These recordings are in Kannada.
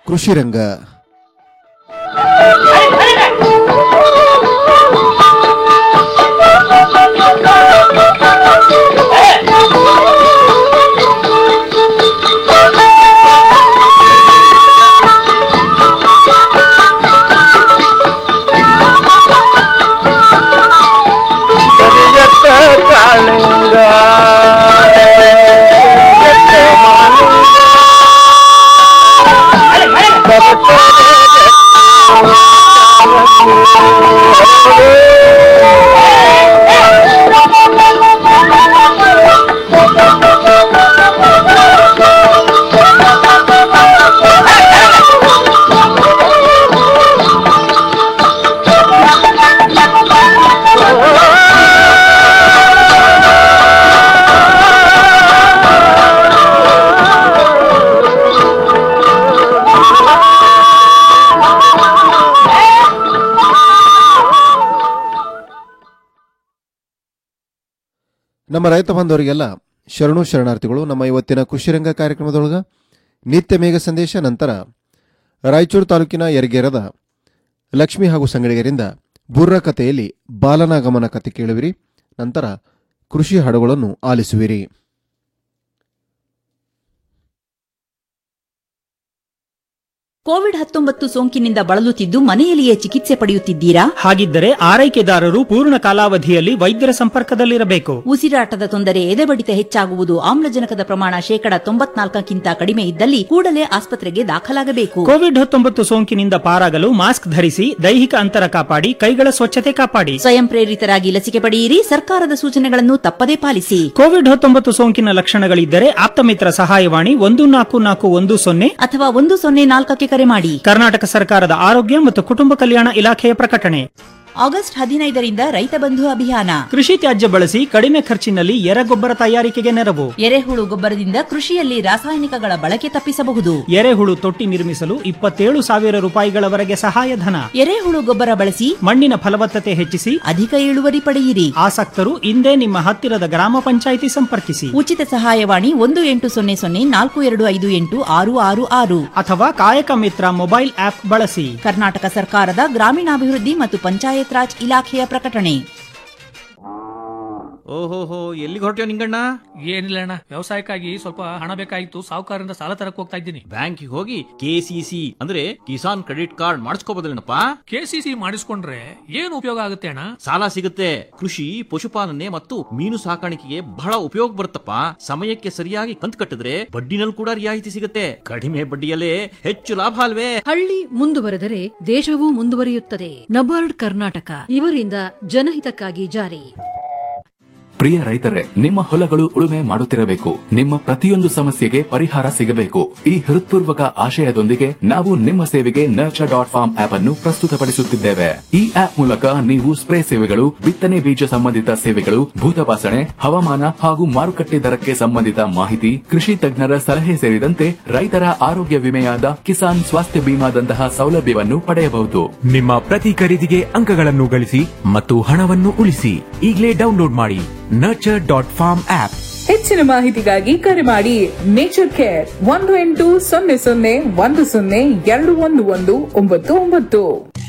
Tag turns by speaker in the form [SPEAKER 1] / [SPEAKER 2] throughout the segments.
[SPEAKER 1] ಕೃಷಿ ರಂಗ
[SPEAKER 2] ಕರಿಯತ್ತ ಕಾಳಿಂಗ ಕರಿಯತ್ತ
[SPEAKER 1] ನಮ್ಮ ರೈತ ಬಾಂಧವರಿಗೆಲ್ಲ ಶರಣು ಶರಣಾರ್ಥಿಗಳು ನಮ್ಮ ಇವತ್ತಿನ ಕೃಷಿ ರಂಗ ಕಾರ್ಯಕ್ರಮದೊಳಗ ನಿತ್ಯ ಮೇಘ ಸಂದೇಶ ನಂತರ ರಾಯಚೂರು ತಾಲೂಕಿನ ಯರಗೇರದ ಲಕ್ಷ್ಮಿ ಹಾಗೂ ಸಂಗಡಿಗರಿಂದ ಬುರ್ರ ಕಥೆಯಲ್ಲಿ ಬಾಲನಾಗಮನ ಕಥೆ ಕೇಳುವಿರಿ ನಂತರ ಕೃಷಿ ಹಾಡುಗಳನ್ನು ಆಲಿಸುವಿರಿ
[SPEAKER 3] ಕೋವಿಡ್ ಹತ್ತೊಂಬತ್ತು ಸೋಂಕಿನಿಂದ ಬಳಲುತ್ತಿದ್ದು ಮನೆಯಲ್ಲಿಯೇ ಚಿಕಿತ್ಸೆ ಪಡೆಯುತ್ತಿದ್ದೀರಾ
[SPEAKER 4] ಹಾಗಿದ್ದರೆ ಆರೈಕೆದಾರರು ಪೂರ್ಣ ಕಾಲಾವಧಿಯಲ್ಲಿ ವೈದ್ಯರ ಸಂಪರ್ಕದಲ್ಲಿರಬೇಕು
[SPEAKER 3] ಉಸಿರಾಟದ ತೊಂದರೆ ಎದೆಬಡಿತ ಹೆಚ್ಚಾಗುವುದು ಆಮ್ಲಜನಕದ ಪ್ರಮಾಣ ಶೇಕಡ ತೊಂಬತ್ನಾಲ್ಕಕ್ಕಿಂತ ಕಡಿಮೆ ಇದ್ದಲ್ಲಿ ಕೂಡಲೇ ಆಸ್ಪತ್ರೆಗೆ ದಾಖಲಾಗಬೇಕು
[SPEAKER 4] ಕೋವಿಡ್ ಹತ್ತೊಂಬತ್ತು ಸೋಂಕಿನಿಂದ ಪಾರಾಗಲು ಮಾಸ್ಕ್ ಧರಿಸಿ ದೈಹಿಕ ಅಂತರ ಕಾಪಾಡಿ ಕೈಗಳ ಸ್ವಚ್ಛತೆ ಕಾಪಾಡಿ
[SPEAKER 3] ಸ್ವಯಂ ಪ್ರೇರಿತರಾಗಿ ಲಸಿಕೆ ಪಡೆಯಿರಿ ಸರ್ಕಾರದ ಸೂಚನೆಗಳನ್ನು ತಪ್ಪದೇ ಪಾಲಿಸಿ
[SPEAKER 4] ಕೋವಿಡ್ ಹತ್ತೊಂಬತ್ತು ಸೋಂಕಿನ ಲಕ್ಷಣಗಳಿದ್ದರೆ ಆಪ್ತಮಿತ್ರ ಸಹಾಯವಾಣಿ ಒಂದು ನಾಲ್ಕು ನಾಲ್ಕು ಒಂದು ಸೊನ್ನೆ
[SPEAKER 3] ಅಥವಾ ಒಂದು ಸೊನ್ನೆ ನಾಲ್ಕಕ್ಕೆ ಕರೆ ಮಾಡಿ
[SPEAKER 4] ಕರ್ನಾಟಕ ಸರ್ಕಾರದ ಆರೋಗ್ಯ ಮತ್ತು ಕುಟುಂಬ ಕಲ್ಯಾಣ ಇಲಾಖೆಯ ಪ್ರಕಟಣೆ
[SPEAKER 3] ಆಗಸ್ಟ್ ಹದಿನೈದರಿಂದ ರೈತ ಬಂಧು ಅಭಿಯಾನ
[SPEAKER 4] ಕೃಷಿ ತ್ಯಾಜ್ಯ ಬಳಸಿ ಕಡಿಮೆ ಖರ್ಚಿನಲ್ಲಿ ಎರೆಗೊಬ್ಬರ ತಯಾರಿಕೆಗೆ ನೆರವು
[SPEAKER 3] ಎರೆಹುಳು ಗೊಬ್ಬರದಿಂದ ಕೃಷಿಯಲ್ಲಿ ರಾಸಾಯನಿಕಗಳ ಬಳಕೆ ತಪ್ಪಿಸಬಹುದು
[SPEAKER 4] ಎರೆಹುಳು ತೊಟ್ಟಿ ನಿರ್ಮಿಸಲು ಇಪ್ಪತ್ತೇಳು ಸಾವಿರ ರೂಪಾಯಿಗಳವರೆಗೆ ಸಹಾಯಧನ
[SPEAKER 3] ಎರೆಹುಳು ಗೊಬ್ಬರ ಬಳಸಿ
[SPEAKER 4] ಮಣ್ಣಿನ ಫಲವತ್ತತೆ ಹೆಚ್ಚಿಸಿ
[SPEAKER 3] ಅಧಿಕ ಇಳುವರಿ ಪಡೆಯಿರಿ
[SPEAKER 4] ಆಸಕ್ತರು ಇಂದೇ ನಿಮ್ಮ ಹತ್ತಿರದ ಗ್ರಾಮ ಪಂಚಾಯಿತಿ ಸಂಪರ್ಕಿಸಿ
[SPEAKER 3] ಉಚಿತ ಸಹಾಯವಾಣಿ ಒಂದು ಎಂಟು ಸೊನ್ನೆ ಸೊನ್ನೆ ನಾಲ್ಕು ಎರಡು ಐದು ಎಂಟು ಆರು ಆರು ಆರು
[SPEAKER 4] ಅಥವಾ ಕಾಯಕ ಮಿತ್ರ ಮೊಬೈಲ್ ಆಪ್ ಬಳಸಿ
[SPEAKER 3] ಕರ್ನಾಟಕ ಸರ್ಕಾರದ ಗ್ರಾಮೀಣಾಭಿವೃದ್ಧಿ ಮತ್ತು ಪಂಚಾಯತ್ ರಾಜ್ ಇಲಾಖೆಯ ಪ್ರಕಟಣೆ
[SPEAKER 5] ಓಹೋಹೋ ಎಲ್ಲಿಗೆ ಹೊರಟ್ಯೋ ನಿಂಗಣ್ಣ
[SPEAKER 6] ಏನಿಲ್ಲ ಅಣ್ಣ ವ್ಯವಸಾಯಕ್ಕಾಗಿ ಸ್ವಲ್ಪ ಹಣ ಬೇಕಾಗಿತ್ತು ಸಾಹುಕಾರರಿಂದ ಸಾಲ ತರಕ್ ಹೋಗ್ತಾ ಇದ್ದೀನಿ
[SPEAKER 5] ಬ್ಯಾಂಕಿಗೆ ಹೋಗಿ ಕೆಸಿಸಿ ಅಂದ್ರೆ ಕಿಸಾನ್ ಕ್ರೆಡಿಟ್ ಕಾರ್ಡ್ ಮಾಡಿಸ್ಕೋಬೋದಲ್ಲೇನಪ್ಪ
[SPEAKER 6] ಕೆಸಿಸಿ ಮಾಡಿಸ್ಕೊಂಡ್ರೆ ಏನು ಉಪಯೋಗ ಆಗುತ್ತೆ ಅಣ್ಣ
[SPEAKER 5] ಸಾಲ ಸಿಗುತ್ತೆ ಕೃಷಿ ಪಶುಪಾಲನೆ ಮತ್ತು ಮೀನು ಸಾಕಾಣಿಕೆಗೆ ಬಹಳ ಉಪಯೋಗ ಬರುತ್ತಪ್ಪ ಸಮಯಕ್ಕೆ ಸರಿಯಾಗಿ ಕಂತು ಕಟ್ಟಿದ್ರೆ ಬಡ್ಡಿನಲ್ಲಿ ಕೂಡ ರಿಯಾಯಿತಿ ಸಿಗುತ್ತೆ ಕಡಿಮೆ ಬಡ್ಡಿಯಲ್ಲೇ ಹೆಚ್ಚು ಲಾಭ ಅಲ್ವೇ
[SPEAKER 7] ಹಳ್ಳಿ ಮುಂದುವರೆದರೆ ದೇಶವೂ ಮುಂದುವರಿಯುತ್ತದೆ ನಬಾರ್ಡ್ ಕರ್ನಾಟಕ ಇವರಿಂದ ಜನಹಿತಕ್ಕಾಗಿ ಜಾರಿ
[SPEAKER 8] ಪ್ರಿಯ ರೈತರೇ ನಿಮ್ಮ ಹೊಲಗಳು ಉಳುಮೆ ಮಾಡುತ್ತಿರಬೇಕು ನಿಮ್ಮ ಪ್ರತಿಯೊಂದು ಸಮಸ್ಯೆಗೆ ಪರಿಹಾರ ಸಿಗಬೇಕು ಈ ಹೃತ್ಪೂರ್ವಕ ಆಶಯದೊಂದಿಗೆ ನಾವು ನಿಮ್ಮ ಸೇವೆಗೆ ನರ್ಚರ್ ಡಾಟ್ ಫಾರ್ಮ್ ಆಪ್ ಅನ್ನು ಪ್ರಸ್ತುತಪಡಿಸುತ್ತಿದ್ದೇವೆ ಈ ಆಪ್ ಮೂಲಕ ನೀವು ಸ್ಪ್ರೇ ಸೇವೆಗಳು ಬಿತ್ತನೆ ಬೀಜ ಸಂಬಂಧಿತ ಸೇವೆಗಳು ಭೂತಪಾಸಣೆ ಹವಾಮಾನ ಹಾಗೂ ಮಾರುಕಟ್ಟೆ ದರಕ್ಕೆ ಸಂಬಂಧಿತ ಮಾಹಿತಿ ಕೃಷಿ ತಜ್ಞರ ಸಲಹೆ ಸೇರಿದಂತೆ ರೈತರ ಆರೋಗ್ಯ ವಿಮೆಯಾದ ಕಿಸಾನ್ ಸ್ವಾಸ್ಥ್ಯ ಬಿಮಾದಂತಹ ಸೌಲಭ್ಯವನ್ನು ಪಡೆಯಬಹುದು
[SPEAKER 9] ನಿಮ್ಮ ಪ್ರತಿ ಖರೀದಿಗೆ ಅಂಕಗಳನ್ನು ಗಳಿಸಿ ಮತ್ತು ಹಣವನ್ನು ಉಳಿಸಿ ಈಗಲೇ ಡೌನ್ಲೋಡ್ ಮಾಡಿ ನರ್ಚರ್ ಡಾಟ್ ಫಾರ್ಮ್ ಆಪ್
[SPEAKER 10] ಹೆಚ್ಚಿನ ಮಾಹಿತಿಗಾಗಿ ಕರೆ ಮಾಡಿ ನೇಚರ್ ಕೇರ್ ಒಂದು ಎಂಟು ಸೊನ್ನೆ ಸೊನ್ನೆ ಒಂದು ಸೊನ್ನೆ ಎರಡು ಒಂದು ಒಂದು ಒಂಬತ್ತು ಒಂಬತ್ತು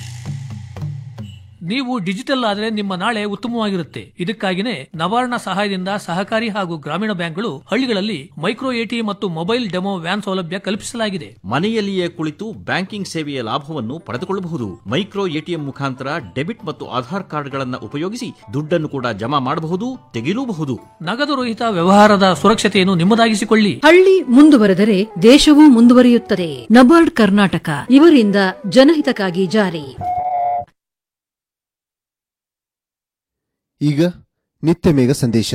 [SPEAKER 6] ನೀವು ಡಿಜಿಟಲ್ ಆದ್ರೆ ನಿಮ್ಮ ನಾಳೆ ಉತ್ತಮವಾಗಿರುತ್ತೆ ಇದಕ್ಕಾಗಿನೇ ನವಾರ್ಣ ಸಹಾಯದಿಂದ ಸಹಕಾರಿ ಹಾಗೂ ಗ್ರಾಮೀಣ ಬ್ಯಾಂಕ್ಗಳು ಹಳ್ಳಿಗಳಲ್ಲಿ ಮೈಕ್ರೋ ಎಟಿ ಮತ್ತು ಮೊಬೈಲ್ ಡೆಮೋ ವ್ಯಾನ್ ಸೌಲಭ್ಯ ಕಲ್ಪಿಸಲಾಗಿದೆ
[SPEAKER 5] ಮನೆಯಲ್ಲಿಯೇ ಕುಳಿತು ಬ್ಯಾಂಕಿಂಗ್ ಸೇವೆಯ ಲಾಭವನ್ನು ಪಡೆದುಕೊಳ್ಳಬಹುದು ಮೈಕ್ರೋ ಎಟಿಎಂ ಮುಖಾಂತರ ಡೆಬಿಟ್ ಮತ್ತು ಆಧಾರ್ ಕಾರ್ಡ್ಗಳನ್ನು ಉಪಯೋಗಿಸಿ ದುಡ್ಡನ್ನು ಕೂಡ ಜಮಾ ಮಾಡಬಹುದು ತೆಗೆಯಲೂಬಹುದು
[SPEAKER 6] ನಗದು ರಹಿತ ವ್ಯವಹಾರದ ಸುರಕ್ಷತೆಯನ್ನು ನಿಮ್ಮದಾಗಿಸಿಕೊಳ್ಳಿ
[SPEAKER 7] ಹಳ್ಳಿ ಮುಂದುವರೆದರೆ ದೇಶವೂ ಮುಂದುವರಿಯುತ್ತದೆ ನಬಾರ್ಡ್ ಕರ್ನಾಟಕ ಇವರಿಂದ ಜನಹಿತಕ್ಕಾಗಿ ಜಾರಿ
[SPEAKER 1] ಈಗ ನಿತ್ಯ ಮೇಘ ಸಂದೇಶ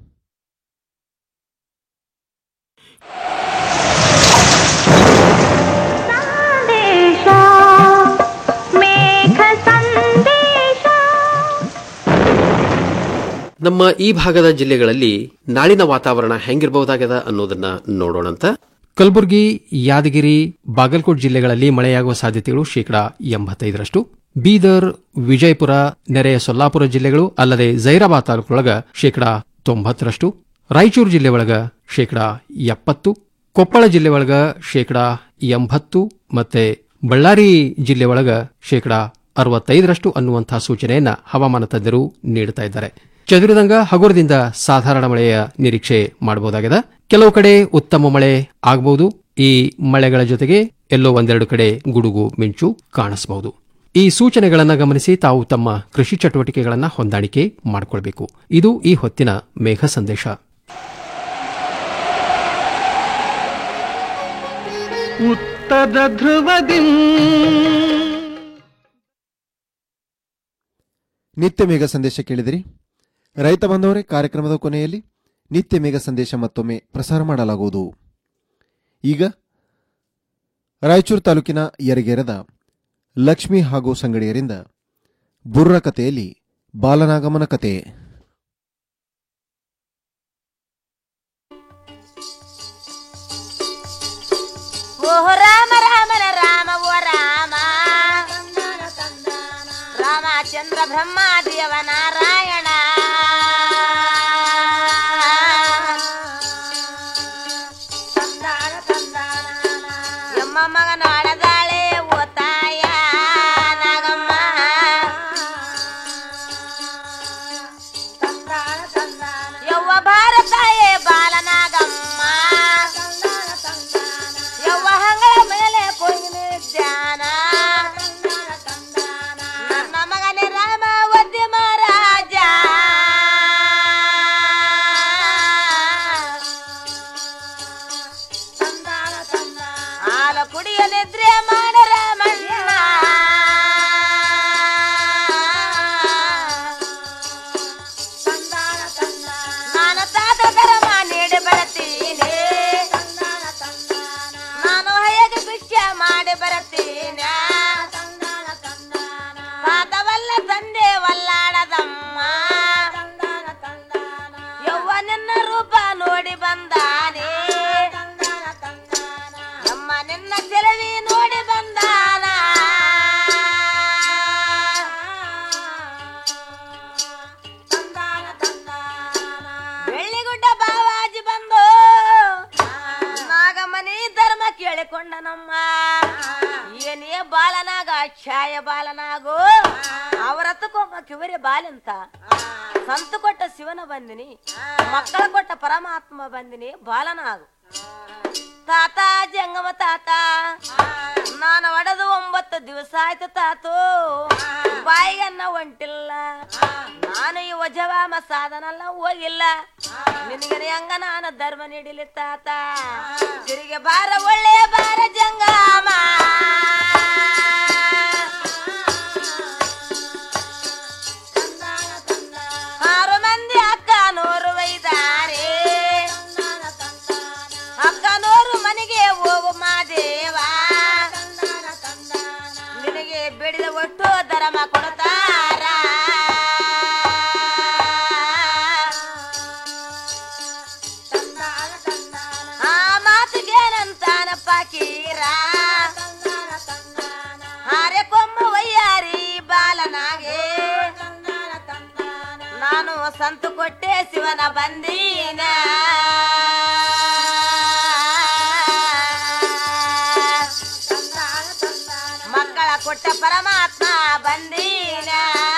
[SPEAKER 11] ನಮ್ಮ ಈ ಭಾಗದ ಜಿಲ್ಲೆಗಳಲ್ಲಿ ನಾಳಿನ ವಾತಾವರಣ ಹೆಂಗಿರಬಹುದಾಗದ ಅನ್ನೋದನ್ನ ನೋಡೋಣಂತ
[SPEAKER 12] ಕಲಬುರಗಿ ಯಾದಗಿರಿ ಬಾಗಲಕೋಟ್ ಜಿಲ್ಲೆಗಳಲ್ಲಿ ಮಳೆಯಾಗುವ ಸಾಧ್ಯತೆಗಳು ಶೇಕಡಾ ಎಂಬತ್ತೈದರಷ್ಟು ಬೀದರ್ ವಿಜಯಪುರ ನೆರೆಯ ಸೊಲ್ಲಾಪುರ ಜಿಲ್ಲೆಗಳು ಅಲ್ಲದೆ ಜೈರಾಬಾದ್ ತಾಲೂಕೊಳಗ ಶೇಕಡಾ ತೊಂಬತ್ತರಷ್ಟು ರಾಯಚೂರು ಜಿಲ್ಲೆ ಒಳಗ ಶೇಕಡಾ ಎಪ್ಪತ್ತು ಕೊಪ್ಪಳ ಜಿಲ್ಲೆ ಒಳಗ ಶೇಕಡಾ ಎಂಬತ್ತು ಮತ್ತೆ ಬಳ್ಳಾರಿ ಜಿಲ್ಲೆ ಒಳಗ ಶೇಕಡಾ ಅರವತ್ತೈದರಷ್ಟು ಅನ್ನುವಂತಹ ಸೂಚನೆಯನ್ನ ಹವಾಮಾನ ತಜ್ಞರು ನೀಡುತ್ತಾ ಇದ್ದಾರೆ ಚದುರಿದಂಗ ಹಗುರದಿಂದ ಸಾಧಾರಣ ಮಳೆಯ ನಿರೀಕ್ಷೆ ಮಾಡಬಹುದಾಗಿದೆ ಕೆಲವು ಕಡೆ ಉತ್ತಮ ಮಳೆ ಆಗಬಹುದು ಈ ಮಳೆಗಳ ಜೊತೆಗೆ ಎಲ್ಲೋ ಒಂದೆರಡು ಕಡೆ ಗುಡುಗು ಮಿಂಚು ಕಾಣಿಸಬಹುದು ಈ ಸೂಚನೆಗಳನ್ನು ಗಮನಿಸಿ ತಾವು ತಮ್ಮ ಕೃಷಿ ಚಟುವಟಿಕೆಗಳನ್ನು ಹೊಂದಾಣಿಕೆ ಮಾಡಿಕೊಳ್ಬೇಕು ಇದು ಈ ಹೊತ್ತಿನ ಮೇಘ ಸಂದೇಶ
[SPEAKER 2] ಉತ್ತರ ಧ್ರುವದಿ
[SPEAKER 1] ನಿತ್ಯ ಮೇಘ ಸಂದೇಶ ಕೇಳಿದಿರಿ ರೈತ ಬಂದವರೇ ಕಾರ್ಯಕ್ರಮದ ಕೊನೆಯಲ್ಲಿ ನಿತ್ಯ ಮೇಘ ಸಂದೇಶ ಮತ್ತೊಮ್ಮೆ ಪ್ರಸಾರ ಮಾಡಲಾಗುವುದು ಈಗ ರಾಯಚೂರು ತಾಲೂಕಿನ ಯರಗೇರದ ಲಕ್ಷ್ಮಿ ಹಾಗೂ ಸಂಗಡಿಯರಿಂದ ಬುರ್ರ ಕಥೆಯಲ್ಲಿ ಬಾಲನಾಗಮನ ಕತೆ
[SPEAKER 13] ಓಹೋ ರಾಮ ರಾಮನ ರಾಮ ಓ ರಾಮ ರಾಮಚಂದ್ರ ಬ್ರಹ್ಮಾದೇವ ನಾರಾಯಣ ಎಮ್ಮ ಮಗನ ಅಡದಾಳೆ ಓ ತಾಯ ನಾಗಮ್ಮ ಯವ್ವ ಭಾರತಾಯೇ ಬಾಲನಾಗಮ್ಮ ಯವ್ವ ಹಂಗಳ ಮೇಲೆ ಕೊಯ್ದು ಧ್ಯಾನ ನನ್ನ ಮಗನೇ ರಾಮ ಒದ್ದೆ ಮಹಾರಾಜ ಹಾಲ ಕುಡಿಯ ನಿದ್ರೆ ಮಾಡರ ಮಣ್ಣ ನಾನು ತಾತ ಕರಮ ನೀಡಿ ಬರತೀನಿ ನಾನು ಹೇಗೆ ಭಿಕ್ಷೆ ಮಾಡಿ ಬರತೀನಿ ತಾತವಲ್ಲ ತಂದೆ ವಲ್ಲಾಡದಮ್ಮ ಯವ್ವ ನಿನ್ನ ರೂಪ ನೋಡಿ ಬಂದಾನೆ ನಮ್ಮ ನಿನ್ನ ಚೆಲವಿ ನೋಡಿ ಬಂದಾನ ಬೆಳ್ಳಿಗುಡ್ಡ ಬಾವಾಜಿ ಬಂದು ನಾಗಮನಿ ಧರ್ಮ ಕೇಳಿಕೊಂಡ ನಮ್ಮ ಏನೇ ಬಾಲನಾಗ ಛಾಯ ಬಾಲನಾಗು ಅವರತ್ತಕ್ಕೊಬ್ಬ ಕಿವರಿ ಬಾಲಿಂತ ಸಂತು ಕೊಟ್ಟ ಶಿವನ ಬಂದಿನಿ ಮಕ್ಕಳ ಕೊಟ್ಟ ಪರಮಾತ್ಮ ಬಂದಿನಿ ಬಾಲನಾಗು ತಾತ ಜಂಗಮ ತಾತ ನಾನು ಒಡೆದು ಒಂಬತ್ತು ದಿವಸ ಆಯ್ತು ತಾತು ಬಾಯಿಗನ್ನ ಹೊಂಟಿಲ್ಲ ನಾನು ಈ ವಜವಾಮ ಸಾಧನಲ್ಲ ಹೋಗಿಲ್ಲ ನಿನಗೆ ಹೆಂಗ ನಾನು ಧರ್ಮ ನೀಡಿಲಿ ತಾತ ತಿರುಗಿ ಬಾರ ಒಳ್ಳೆ ಬಾರ ಜಂಗಮ ಆರು ಮಂದಿ ಅಕ್ಕ ನೂರು ವೈದಾರೆ ಅಕ್ಕ ನೂರು ಮನೆಗೆ ಹೋಗು ಮಾದೇವ ನಿನಗೆ ಬಿಡಿದ ಒಟ್ಟು ಧರ್ಮ ಕೊಡ್ತಾರ ಆ ಮಾತಿಗೇನಂತಾನಪ್ಪ ಕೀರ ಹಾರೆ ಕೊಮ್ಮ ವಯ್ಯಾರಿ ಬಾಲನಾಗೆ ನಾನು ಸಂತು ಕೊಟ್ಟೆ ಶಿವನ ಬಂದೀನ ಮಕ್ಕಳ ಕೊಟ್ಟ ಪರಮಾತ್ಮ ಬಂದೀನ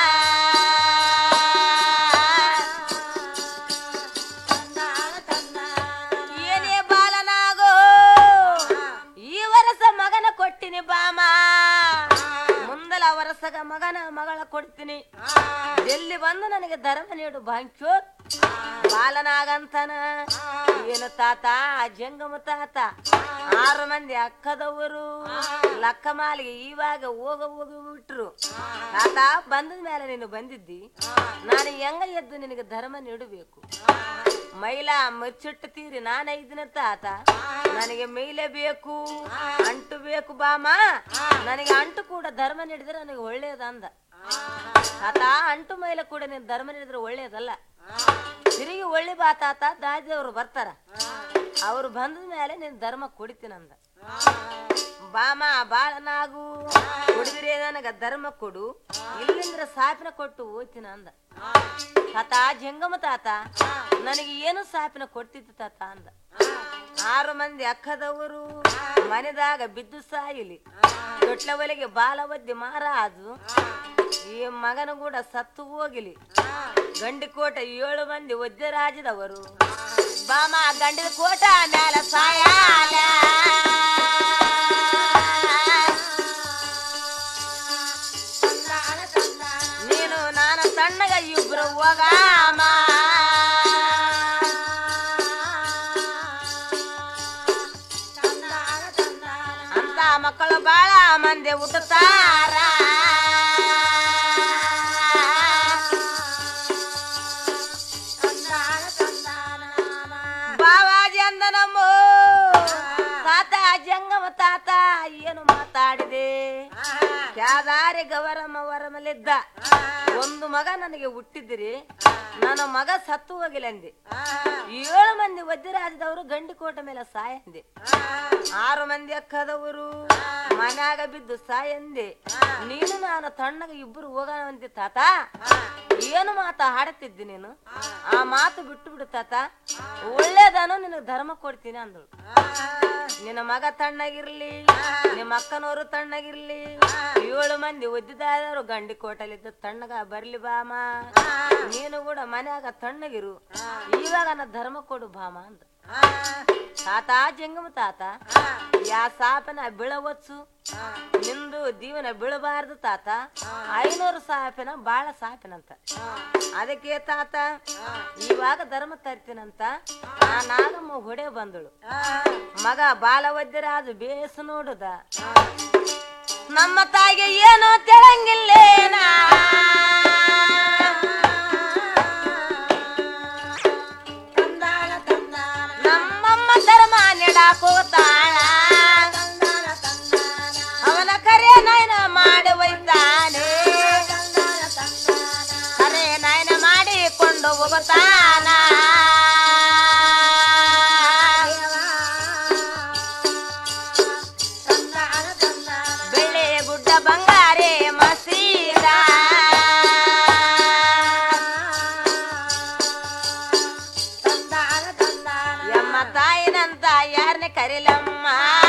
[SPEAKER 13] ಏನೇ ಬಾಲನಾಗೋ ಈ ವರಸ ಮಗನ ಕೊಟ್ಟಿನಿ ಬಾಮ ಮುಂದಲ ವರಸಗ ಮಗನ ಮಗಳ ಕೊಡ್ತೀನಿ ಎಲ್ಲಿ ಬಂದು ನನಗೆ ಧರ್ಮ ನೀಡು ಬಾಂಕ್ಯೋತ್ ಬಾಲನಾಗಂತನ ಏನು ತಾತ ಜಂಗಮ ತಾತ ಆರು ಮಂದಿ ಅಕ್ಕದವರು ಲಕ್ಕ ಮಾಲಿಗೆ ಇವಾಗ ಹೋಗ ಹೋಗಿ ಬಿಟ್ರು ತಾತ ಬಂದ ಮೇಲೆ ನೀನು ಬಂದಿದ್ದಿ ನಾನು ಹೆಂಗ ಎದ್ದು ನಿನಗೆ ಧರ್ಮ ನೀಡಬೇಕು ಮೈಲಾ ಮುಚ್ಚಿಟ್ಟು ತೀರಿ ನಾನು ಐದಿನ ತಾತ ನನಗೆ ಮೈಲೆ ಬೇಕು ಅಂಟು ಬೇಕು ಬಾಮ ನನಗೆ ಅಂಟು ಕೂಡ ಧರ್ಮ ನೀಡಿದ್ರೆ ನನಗೆ ಒಳ್ಳೇದಂದ ತಾತ ಅಂಟು ಮೈಲೆ ಕೂಡ ನೀನು ಧರ್ಮ ನೀಡಿದ್ರೆ ಒಳ್ಳೇದಲ್ಲ ತಿರುಗಿ ಒಳ್ಳೆ ಬಾ ತಾತ ದಾಜಿಯವರು ಬರ್ತಾರ ಅವ್ರು ಬಂದ ಮೇಲೆ ನೀನ್ ಧರ್ಮ ಕೊಡಿತೀನಂದ ಬಾಮ ಬಾಳನಾಗು ಕುಡಿದ್ರೆ ನನಗ ಧರ್ಮ ಕೊಡು ಇಲ್ಲಿಂದ್ರ ಸಾಪಿನ ಕೊಟ್ಟು ಹೋಯ್ತಿನ ಅಂದ ತಾತ ಜಂಗಮ ತಾತ ನನಗೆ ಏನು ಸಾಪಿನ ಕೊಡ್ತಿತ್ತು ತಾತ ಅಂದ ಆರು ಮಂದಿ ಅಕ್ಕದವರು ಮನೆದಾಗ ಬಿದ್ದು ಸಾಯಿಲಿ ದೊಡ್ಡ ಒಲೆಗೆ ಬಾಲ ಒದ್ದಿ ಮಾರಾಜು ಈ ಮಗನ ಕೂಡ ಸತ್ತು ಹೋಗಿಲಿ ಗಂಡಿಕೋಟ ಏಳು ಮಂದಿ ಒದ್ದೆ ರಾಜದವರು ಬಾಮ ಗಂಡಿದ ಕೋಟ ಮ್ಯಾಲ ಸಾಯಾಲ ನೀನು ನಾನು ಸಣ್ಣಗ ಇಬ್ರು ಹೋಗಾಮ ಅಂತ ಮಕ್ಕಳು ಬಾಳ ಮಂದಿ ಹುಟ್ಟುತ್ತಾರ ಬಾವಾಜಿ ಅಂದ ನಮ್ಮ ತಾತ ಜಂಗಮ ತಾತ ಏನು ಮಾತಾಡಿದೆ ಯಾದಾರಿ ಗವರಮ್ಮ ವರಮಲಿದ್ದ ಒಂದು ಮಗ ನನಗೆ ಹುಟ್ಟಿದಿರಿ ನನ್ನ ಮಗ ಸತ್ತು ಹೋಗಿಲ್ಲ ಅಂದೆ ಏಳು ಮಂದಿ ವಜ್ರರಾಜದವರು ಗಂಡಿಕೋಟ ಮೇಲೆ ಸಾಯಂದೆ ಆರು ಮಂದಿ ಅಕ್ಕದವರು ಮನ್ಯಾಗ ಬಿದ್ದು ಸಾಯಂದೆ ನೀನು ನಾನು ತಣ್ಣಗ ಇಬ್ಬರು ಹೋಗೋಣ ಅಂದೆ ತಾತ ಏನು ಮಾತಾ ಹಾಡುತ್ತಿದ್ದಿ ನೀನು ಆ ಮಾತು ಬಿಟ್ಟು ಬಿಡು ತಾತ ಒಳ್ಳೇದನು ನಿನಗೆ ಧರ್ಮ ಕೊಡ್ತೀನಿ ಅಂದಳು ನಿನ್ನ ಮಗ ತಣ್ಣಗಿರ್ಲಿ ನಿಮ್ಮ ಅಕ್ಕನವರು ತಣ್ಣಗಿರ್ಲಿ ಏಳು ಮಂದಿ ಒದ್ದಿದಾದರು ಗಂಡಿ ಕೋಟಲಿದ್ದ ತಣ್ಣಗ ಬರ್ಲಿ ಬಾಮ ನೀನು ಕೂಡ ಮನ್ಯಾಗ ತಣ್ಣಗಿರು ಇವಾಗ ನನ್ನ ಧರ್ಮ ಕೊಡು ಬಾಮ ಅಂದ ತಾತ ಜಂಗಮ ತಾತ ಯಾ ಸಾಪನ ಬೀಳವಚ್ಚು ನಿಂದು ದೀವನ ಬೀಳಬಾರ್ದು ತಾತ ಐನೂರು ಸಾಪಿನ ಬಾಳ ಸಾಪಿನಂತ ಅದಕ್ಕೆ ತಾತ ಇವಾಗ ಧರ್ಮ ತರ್ತೀನಂತ ಆ ನಾಗಮ್ಮ ಹೊಡೆ ಬಂದಳು ಮಗ ಬಾಲ ವೈದ್ಯರಾಜು ಬೇಸು ನೋಡುದ ನಮ್ಮ ತಾಯಿಗೆ ಏನೋ ತೆಳಂಗಿಲ್ಲೇನಾ ನಮ್ಮಮ್ಮ ಧರ್ಮ ನೆಡಾಕೋತಾಳ ಅವನ ಕರೆ ನಯನ ಮಾಡಿ ಒಯ್ತಾನೆ ಕರೆ ನಯನ ಮಾಡಿಕೊಂಡು ಹೋಗುತ್ತಾನ ಬೆಳ್ಳಿ ಗುಡ್ಡ ಬಂಗಾರೆ ಮಸೀದ ಎಮ್ಮ ತಾಯಿನಂತ ಯಾರನ್ನ ಕರಿಲಮ್ಮ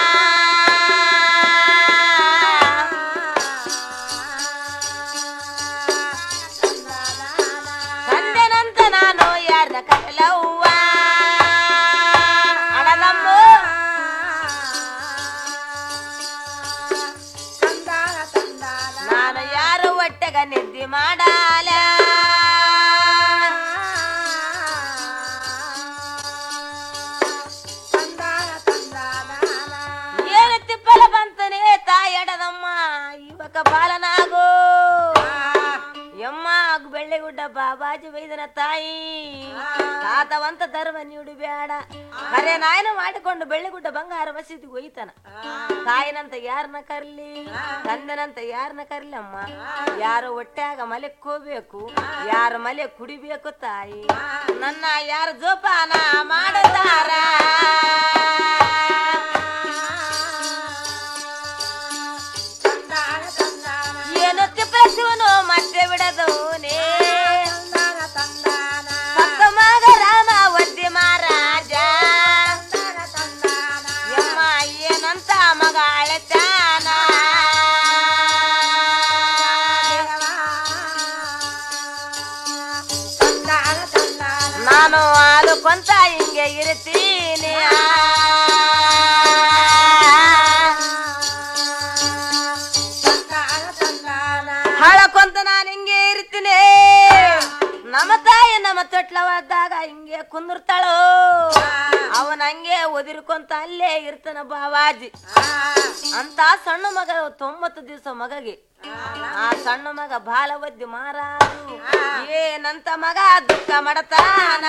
[SPEAKER 13] ತಂದೆನಂತ ನಾನು ಯಾರನ್ನ ಕರಿಲವ್ವ ಅಡಲಮ್ಮ ನಾನು ಯಾರು ಒಟ್ಟೆಗ ನಿದ್ದೆ ಮಾಡಾಲ ಏನು ತಿಪ್ಪಲ ಬಂತನೆ ತಾಯಡದಮ್ಮ ಇವಕ ಬಾಲನಾಗೋ ಯಮ್ಮ ಬೆಳ್ಳಿಗುಡ್ಡ ಬಾಬಾಜಿ ವೈದನ ತಾಯಿ ತಾತವಂತ ಧರ್ಮ ನೀಡು ಬೇಡ ಕರೆ ನಾಯನ ಮಾಡಿಕೊಂಡು ಬೆಳ್ಳಿಗುಡ್ಡ ಬಂಗಾರ ಮಸೀದಿಗೆ ಒಯ್ತಾನ ತಾಯಿನಂತ ಯಾರನ್ನ ಕರ್ಲಿ ತಂದೆನಂತ ಯಾರನ್ನ ಕರ್ಲಿ ಅಮ್ಮ ಯಾರು ಹೊಟ್ಯಾಗ ಮಲೆಕ್ಕೋಬೇಕು ಯಾರ ಮಲೆ ಕುಡಿಬೇಕು ತಾಯಿ ನನ್ನ ಯಾರು ಜೋಪಾನ ಮಾಡುತ್ತಾರ ಏನು ತಿಪ್ಪಸಿವನು ಮತ್ತೆ ಬಿಡದವನೇ ಸತ್ತ ಮಗ ರಾಮ ಒದ್ದಿ ಮಹಾರಾಜ ಯಮ್ಮ ಏನಂತ ಮಗ ಅಳತಾನ ನಾನು ಆಲುಕೊಂತ ಹಿಂಗೆ ಇರ್ತೀನಿ ಹಾಳಕೊಂತ ನಾನು ಹಿಂಗೆ ಇರ್ತೀನಿ ನಮ್ಮ ತಾಯಿ ನಮ್ಮ ತೊಟ್ಲವಾದಾಗ ಹಿಂಗೆ ಕುಂದಿರ್ತಾಳೋ ಅವನ ಹಂಗೆ ಒದಿರ್ಕೊಂತ ಅಲ್ಲೇ ಇರ್ತಾನ ಬಾವಾಜಿ ಅಂತ ಸಣ್ಣ ಮಗ ತೊಂಬತ್ತು ದಿವಸ ಮಗಗೆ ಆ ಸಣ್ಣ ಮಗ ಬಾಲ ಒದ್ದಿ ಮಾರಾಜು ಏನಂತ ಮಗ ದುಃಖ ಮಾಡತಾನ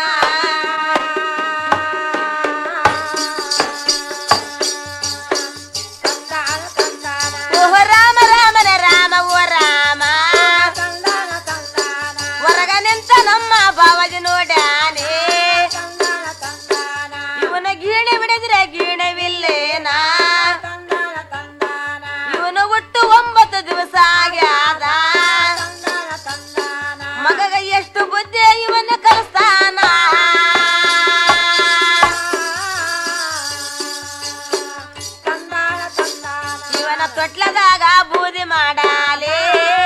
[SPEAKER 13] ಓಹೋ ರಾಮ ರಾಮನ ರಾಮ ಓ ರಾಮ ಹೊರಗ ನಿಂತ ನಮ್ಮ ಬಾವಾಜಿ ನೋಡ್ಯಾನೆ ಇವನ ಗೀಣೆ ಬಿಡಿದ್ರೆ ಗೀಣವಿಲ್ಲೇನ ಇವನು ಹುಟ್ಟು ಒಂಬತ್ತು ದಿವಸ ಆಗ್ಯಾದ ಮಗಗ ಎಷ್ಟು ಬುದ್ಧಿ ಇವನ ಕಲಿಸ್ತಾನ ತೊಟ್ಲದಾಗ ಬೂದಿ ಮಾಡಾಲೆ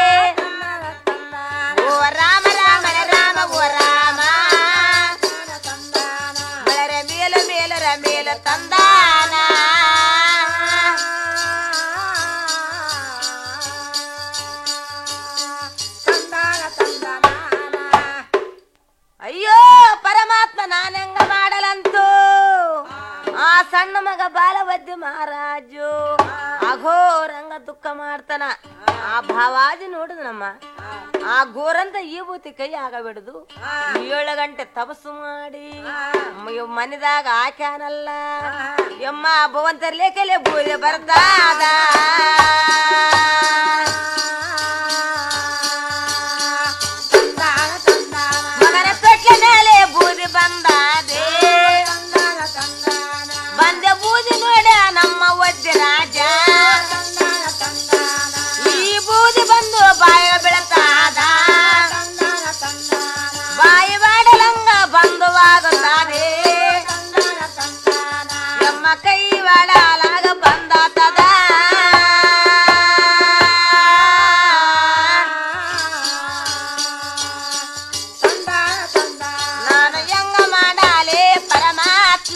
[SPEAKER 13] ಓ ರಾಮ ರಾಮ ರಾಮ ಓ ರಾಮ ಮಲರ ಮೇಲು ಮೇಲರ ಮೇಲು ತಂದಾನ ಅಯ್ಯೋ ಪರಮಾತ್ಮ ನಾನೆಂಗ ಮಾಡಲಂತು ಆ ಸಣ್ಣ ಮಗ ಬಾಲವದ್ಯ ಮಹಾರಾಜು ಅಘೋರಂಗ ದುಃಖ ಮಾಡ್ತಾನ ಆ ಭಾವಾಜಿ ನೋಡಿದ್ನಮ್ಮ ಆ ಗೋರಂತ ಈ ಬೂತಿ ಕೈ ಆಗಬಿಡುದು ಏಳು ಗಂಟೆ ತಪಸ್ಸು ಮಾಡಿ ಮ- ಮನೆದಾಗ ಹಾಕ್ಯಾನಲ್ಲ ಯಮ್ಮ ಭವಂತರ್ಲೇಕಲೆ ಬೂದಿ ಬರ್ತಾದ ಮಗನ ತೊಟ್ಲ ಮೇಲೆ ಬೂದಿ ಬಂದಾದೆ ಬಂದೆ ಬೂದಿ ನೋಡ ನಮ್ಮ ಒದ್ದೆ ರಾಜ ಈ ಬೂದಿ ಬಂದು ಬಾಯ ಬೆಳತಾದ ಬಾಯಿ ಬಾಡಲಂಗ ಬಂಧುವಾಗುತ್ತಾನೆ ನಮ್ಮ ಕೈ ಬಾಡಲಾಗ ಬಂದಾತದ ನಾನು ಹೆಂಗ ಮಾಡಾಲೆ ಪರಮಾತ್ಮ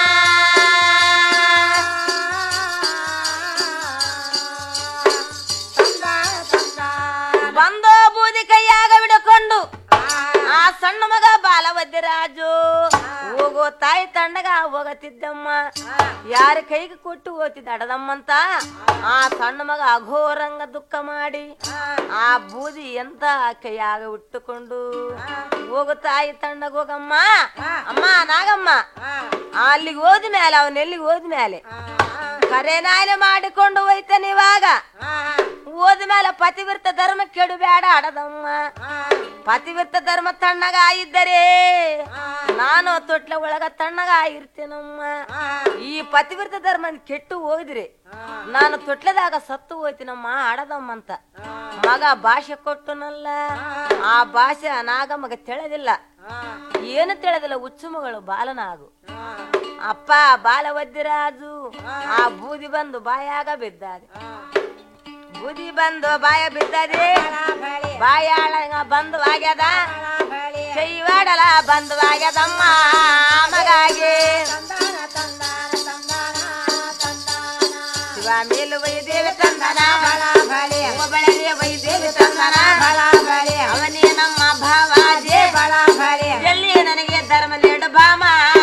[SPEAKER 13] ಬಂದು ಬೂದಿ ಕೈಯಾಗ ಬಿಡಕೊಂಡು ಆ ಸಣ್ಣ ಮಗ ಬಾಲವದ್ಯರಾಜು ಹೋಗೋ ತಾಯಿ ತಂಡಗ ಹೋಗತಿದ್ದಮ್ಮ ಯಾರ ಕೈಗೆ ಕೊಟ್ಟು ಹೋಗ್ತಿದ್ದ ಅಡದಮ್ಮಂತ ಆ ಸಣ್ಣ ಮಗ ಅಘೋರಂಗ ದುಃಖ ಮಾಡಿ ಆ ಬೂದಿ ಎಂತ ಕೈಯಾಗ ಇಟ್ಟುಕೊಂಡು ಹೋಗು ತಾಯಿ ತಂಡಗ ಹೋಗಮ್ಮ ಅಮ್ಮ ನಾಗಮ್ಮ ಅಲ್ಲಿಗೆ ಹೋದ ಮೇಲೆ ಅವನ ಎಲ್ಲಿಗೆ ಹೋದ ಮೇಲೆ ಕರೆ ನಾಯನೆ ಮಾಡಿಕೊಂಡು ಹೋಯ್ತಾನೆ ಇವಾಗ ಹೋದ ಮೇಲೆ ಪತಿವ್ರತ ಧರ್ಮ ಕೆಡುಬೇಡ ಅಡದಮ್ಮ ಪತಿವ್ರತ ಧರ್ಮ ತಣ್ಣಗ ಇದ್ದರೆ ನಾನು ತೊಟ್ಲ ಒಳಗ ತಣ್ಣಗ ಇರ್ತೇನಮ್ಮ ಈ ಪತಿವ್ರತ ಧರ್ಮ ಕೆಟ್ಟು ಹೋಗಿದ್ರಿ ನಾನು ತೊಟ್ಲದಾಗ ಸತ್ತು ಹೋಯ್ತೀನಮ್ಮ ಆಡದಮ್ಮಂತ ಮಗ ಭಾಷೆ ಕೊಟ್ಟನಲ್ಲ ಆ ಭಾಷೆ ನಾಗಮ್ಮಗ ತಿಳಿದಿಲ್ಲ ಏನು ತಿಳಿದಿಲ್ಲ ಹುಚ್ಚು ಮಗಳು ಬಾಲನಾಗು ಅಪ್ಪ ಬಾಲವದ್ಯರಾಜು ಆ ಬೂದಿ ಬಂದು ಬಾಯಾಗ ಬಿದ್ದಾದೆ ಬೂದಿ ಬಂದು ಬಾಯ ಬಿದ್ದದೆ ಬಾಯಾಳ ಬಂದು ಆಗ್ಯದ ಕೈವಾಡಲ ಬಂದು ಆಗ್ಯದಮ್ಮ ಮಗಾಗಿ ಶಿವ ಮೇಲು ವೈದೇವಿ ತಂದನ ಒಬ್ಬಳನೆ ವೈದೇವಿ ತಂದನ ಅವನೇ ನಮ್ಮ ಭಾವಾಜೆ ಎಲ್ಲಿ ನನಗೆ ಧರ್ಮ ನೀಡು ಭಾಮ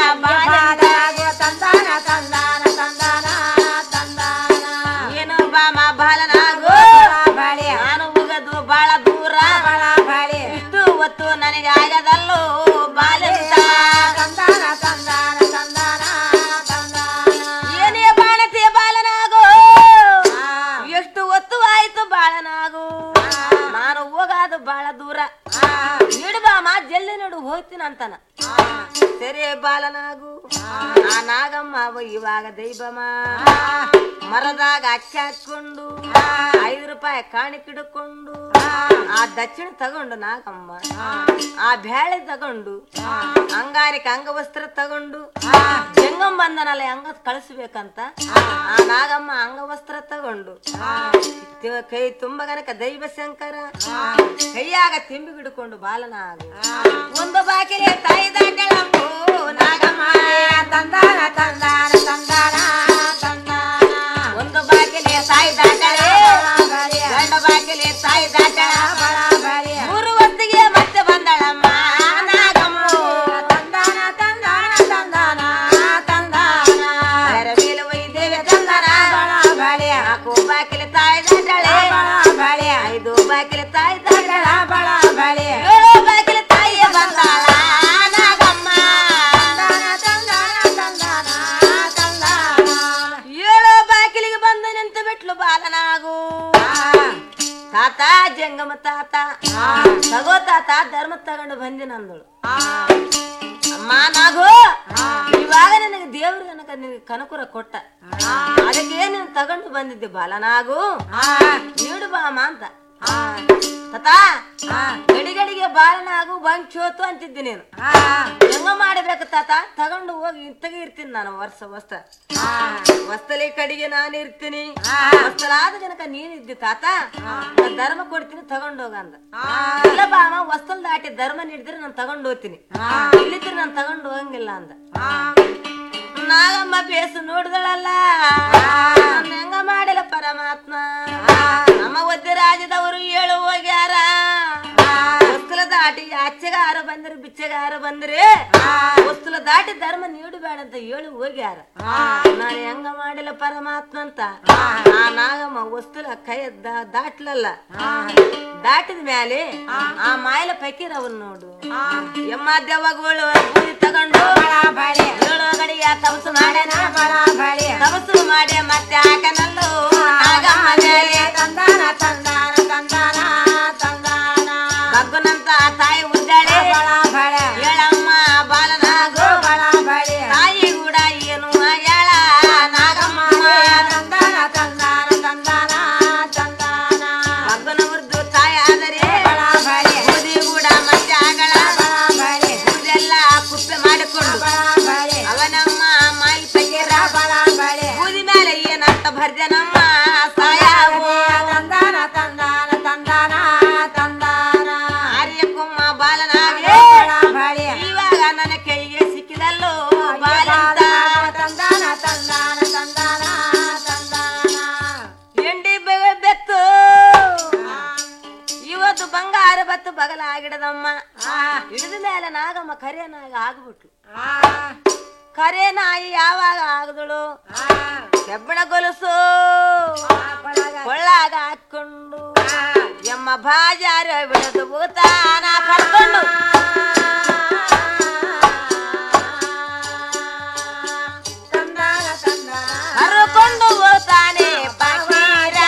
[SPEAKER 13] ತಂದಾನ ತಂದಾನ ತಂದಾನ ತಂದಾನ ಏನು ಬಾಮ ಬಾಲನಾಗು ನಾನು ಉಗದು ಬಾಳ ದೂರ ಇಷ್ಟು ಹೊತ್ತು ನನಗೆ ಆಗದಲ್ಲೋ ಬಾಲಿಂತ ತಂದಾನ ತಂದಾನ ತಂದಾನ ಏನೇ ಬಾಣತಿ ಬಾಲನಾಗು ಎಷ್ಟು ಹೊತ್ತು ಆಯ್ತು ಬಾಳನಾಗು ನಾನು ಹೋಗಾದು ಬಾಳ ದೂರ ನೀಡು ಬಾಮ ಜಲ್ದಿ ನೋಡು ಹೋಗ್ತೀನಿ ಅಂತಾನ ಸರಿ ಬಾಲನಾಗು ಆ ನಾಗಮ್ಮ ಅವ ಇವಾಗ ದೈವಮ ಮರದಾಗ ಅಕ್ಕಿ ಹಾಕೊಂಡು ಐದು ರೂಪಾಯಿ ಕಾಣಿಕಿಡ್ಕೊಂಡು ಆ ದಕ್ಷಿಣ ತಗೊಂಡು ನಾಗಮ್ಮ ಆ ಬ್ಯಾಳೆ ತಗೊಂಡು ಅಂಗಾರಿಕ ಅಂಗವಸ್ತ್ರ ತಗೊಂಡು ಜಂಗಂ ಬಂದನಲ್ಲ ಹಂಗ ಕಳಿಸ್ಬೇಕಂತ ಆ ನಾಗಮ್ಮ ಅಂಗವಸ್ತ್ರ ತಗೊಂಡು ತಿ- ಕೈ ತುಂಬ ಗನಕ ದೈವ ಶಂಕರ ಕೈಯಾಗ ತಿಂಬಿ ಹಿಡ್ಕೊಂಡು ಬಾಲನಾಗ ಒಂದು ಬಾಕಿಲೆ ತಾಯಿ ದಾಟಳಂಬು ನಾಗಮ್ಮ ತಂದಾನ ತಂದಾನ ತಂದಾನ ತಂದಾನ ಒಂದು ಬಾಕಿಲೆ ತಾಯಿ ದಾಟಳೆ ಗಂಡ ಬಾಕಿಲೆ ತಾಯಿ ದಾಟಳ ಮೂರು ಹೊತ್ತಿಗೆ ಮತ್ತೆ ಬಂದಳಮ್ಮ ನಾಗಮ್ಮ ತಂದಾನ ತಂದಾನ ತಂದಾನ ತಂದಾನ ಅದರ ಮೇಲೆ ಒಯ್ದೇವೆ ತಂದಾನ ನಾಲ್ಕು ಬಾಕಿಲೆ ತಾಯಿ ದಾಟಳೆ ಐದು ಬಾಕಿಲೆ ತಾಯಿ ದಾಟಳ ಏಳು ಬಾಕಿಲೆ ತಾಯಿಯ ಬಂದಾಳ ನಾಗಮ್ಮ ಏಳು ಬಾಕಿಲಿಗೆ ಬಂದು ನಿಂತು ಬಿಟ್ಲು ಬಾಲನಾಗು ತಾತ ಜಂಗಮ ತಾತ ತಗೋ ತಾತ ಧರ್ಮ ತಗೊಂಡು ಬಂದಿ ನಂದಳು ಅಮ್ಮ ನಾಗು ಇವಾಗ ನನಗೆ ದೇವ್ರು ನನಗ ನಿನಗೆ ಕನಕುರ ಕೊಟ್ಟ ಅದಕ್ಕೆ ನೀನು ತಗೊಂಡು ಬಂದಿದ್ದೆ ಬಾಲನಾಗು ನೀಡು ಬಾಮ ಅಂತ ತತಾ ಗಡಿಗಡಿಗೆ ಬಾಲನಾಗು ಬಂಕ್ ಚೋತು ಅಂತಿದ್ದಿ ನೀನು ಹೆಂಗ ಮಾಡಬೇಕು ತಾತ ತಗೊಂಡು ಹೋಗಿ ಇಂತಗೆ ಇರ್ತೀನಿ ನಾನು ವರ್ಷ ವಸ್ತ ವಸ್ತಲಿ ಕಡೆಗೆ ನಾನು ಇರ್ತೀನಿ ವಸ್ತಲಾದ ಜನಕ ನೀನ್ ಇದ್ದಿ ತಾತ ನಾ ಧರ್ಮ ಕೊಡ್ತೀನಿ ತಗೊಂಡು ಹೋಗ ಅಂದ ಇಲ್ಲ ಬಾಮ ವಸ್ತಲ್ ದಾಟಿ ಧರ್ಮ ನೀಡಿದ್ರೆ ನಾನು ತಗೊಂಡು ಹೋಗ್ತೀನಿ ಇಲ್ಲಿದ್ರೆ ನಾನು ತಗೊಂಡು ಹೋಗಂಗಿಲ್ಲ ಅಂದ ನಾಗಮ್ಮ ಬೇಸು ನೋಡಿದಳಲ್ಲ ನಾನ್ ಹೆಂಗ ಮಾಡಿಲ್ಲ ಪರಮಾತ್ಮ ನಮ್ಮ ಒದ್ದೆ ರಾಜ್ಯದವರು ಹೇಳು ಹೋಗ್ಯಾರ ವಸ್ತುಲ ದಾಟಿ ಆಚೆಗಾರ ಬಂದ್ರೆ ಬಿಚ್ಚಗಾರ ಬಂದ್ರೆ ವಸ್ತುಲ ದಾಟಿ ಧರ್ಮ ನೀಡಬೇಡ ಅಂತ ಹೇಳಿ ಹೋಗ್ಯಾರ ನಾನು ಹೆಂಗ ಮಾಡಿಲ್ಲ ಪರಮಾತ್ಮ ಅಂತ ಆ ನಾಗಮ್ಮ ವಸ್ತುಲ ಕೈ ದಾ- ದಾಟ್ಲಲ್ಲ ದಾಟಿದ ಮ್ಯಾಲೆ ಆ ಮಾಯಲ ಫಕೀರ್ ಅವನ್ ನೋಡು ಎಮ್ಮ ದೆವ್ವಗಳು ಬೂದಿ ತಗೊಂಡು ಏಳು ಗಡಿಯ ತಪಸ್ಸು ಮಾಡ್ಯಾನ ತಪಸ್ಸು ಮಾಡಿ ಮತ್ತೆ ಹಾಕನಲ್ಲು ನಾಗಮ್ಮ ಮೇಲೆ ತಂದಾನ ತಂದಾನ ತಂದಾನ ತಂದಾನ ಬಗ್ಗುನಂತ ತಾಯಿ ಉದ್ದಾಳೆ ಹೇಳಮ್ಮ ಬಾಲನಾಗು ತಾಯಿ ಕೂಡ ಏನು ಆಗ್ಯಾಳ ನಾಗಮ್ಮ ತಂದಾನ ತಂದಾನ ತಂದಾನ ತಂದಾನ ಬಗ್ಗನ ಮುರಿದು ತಾಯಿ ಆದರೆ ಬೂದಿ ಕೂಡ ಮತ್ತೆ ಆಗಳ ಬೂದೆಲ್ಲ ಕುಪ್ಪೆ ಮಾಡಿಕೊಂಡು ಅವನಮ್ಮ ಮಾಯಿ ಪಕೀರ ಬೂದಿ ಮೇಲೆ ಏನಂತ ಭರ್ಜನಮ್ಮ ಸಾಯಾವು ತಂದಾನ ತಂದಾನ ತಂದಾನ ತಂದಾನ ಆರ್ಯಕ್ಕಮ್ಮ ಬಾಲನಾಗೆ ಇವಾಗ ನನ್ನ ಕೈಗೆ ಸಿಕ್ಕಿದಲ್ಲೋ ಬಾಲಂತ ತಂದಾನ ತಂದಾನ ತಂದಾನ ತಂದಾನ ಎಂಡಿ ಬೆಗ- ಬೆತ್ತು ಇವತ್ತು ಬಂಗಾರ ಬತ್ತು ಬಗಲ ಆಗಿಡದಮ್ಮ ಹಿಡಿದ ಮೇಲೆ ನಾಗಮ್ಮ ಕರೆ ನಾಗ ಆಗ್ಬಿಟ್ಲು ಕರೆ ನಾಯಿ ಯಾವಾಗ ಆಗದಳು ಕೆಬ್ಬಣ ಗೊಲಸು ಕೊಳ್ಳಾಗ ಹಾಕೊಂಡು ಎಮ್ಮ ಬಾಜಾರ ಬಿಡದು ಭೂತಾನ ಕರ್ಕೊಂಡು ಕರ್ಕೊಂಡು ಹೋಗ್ತಾನೆ ಬಾಕೀರ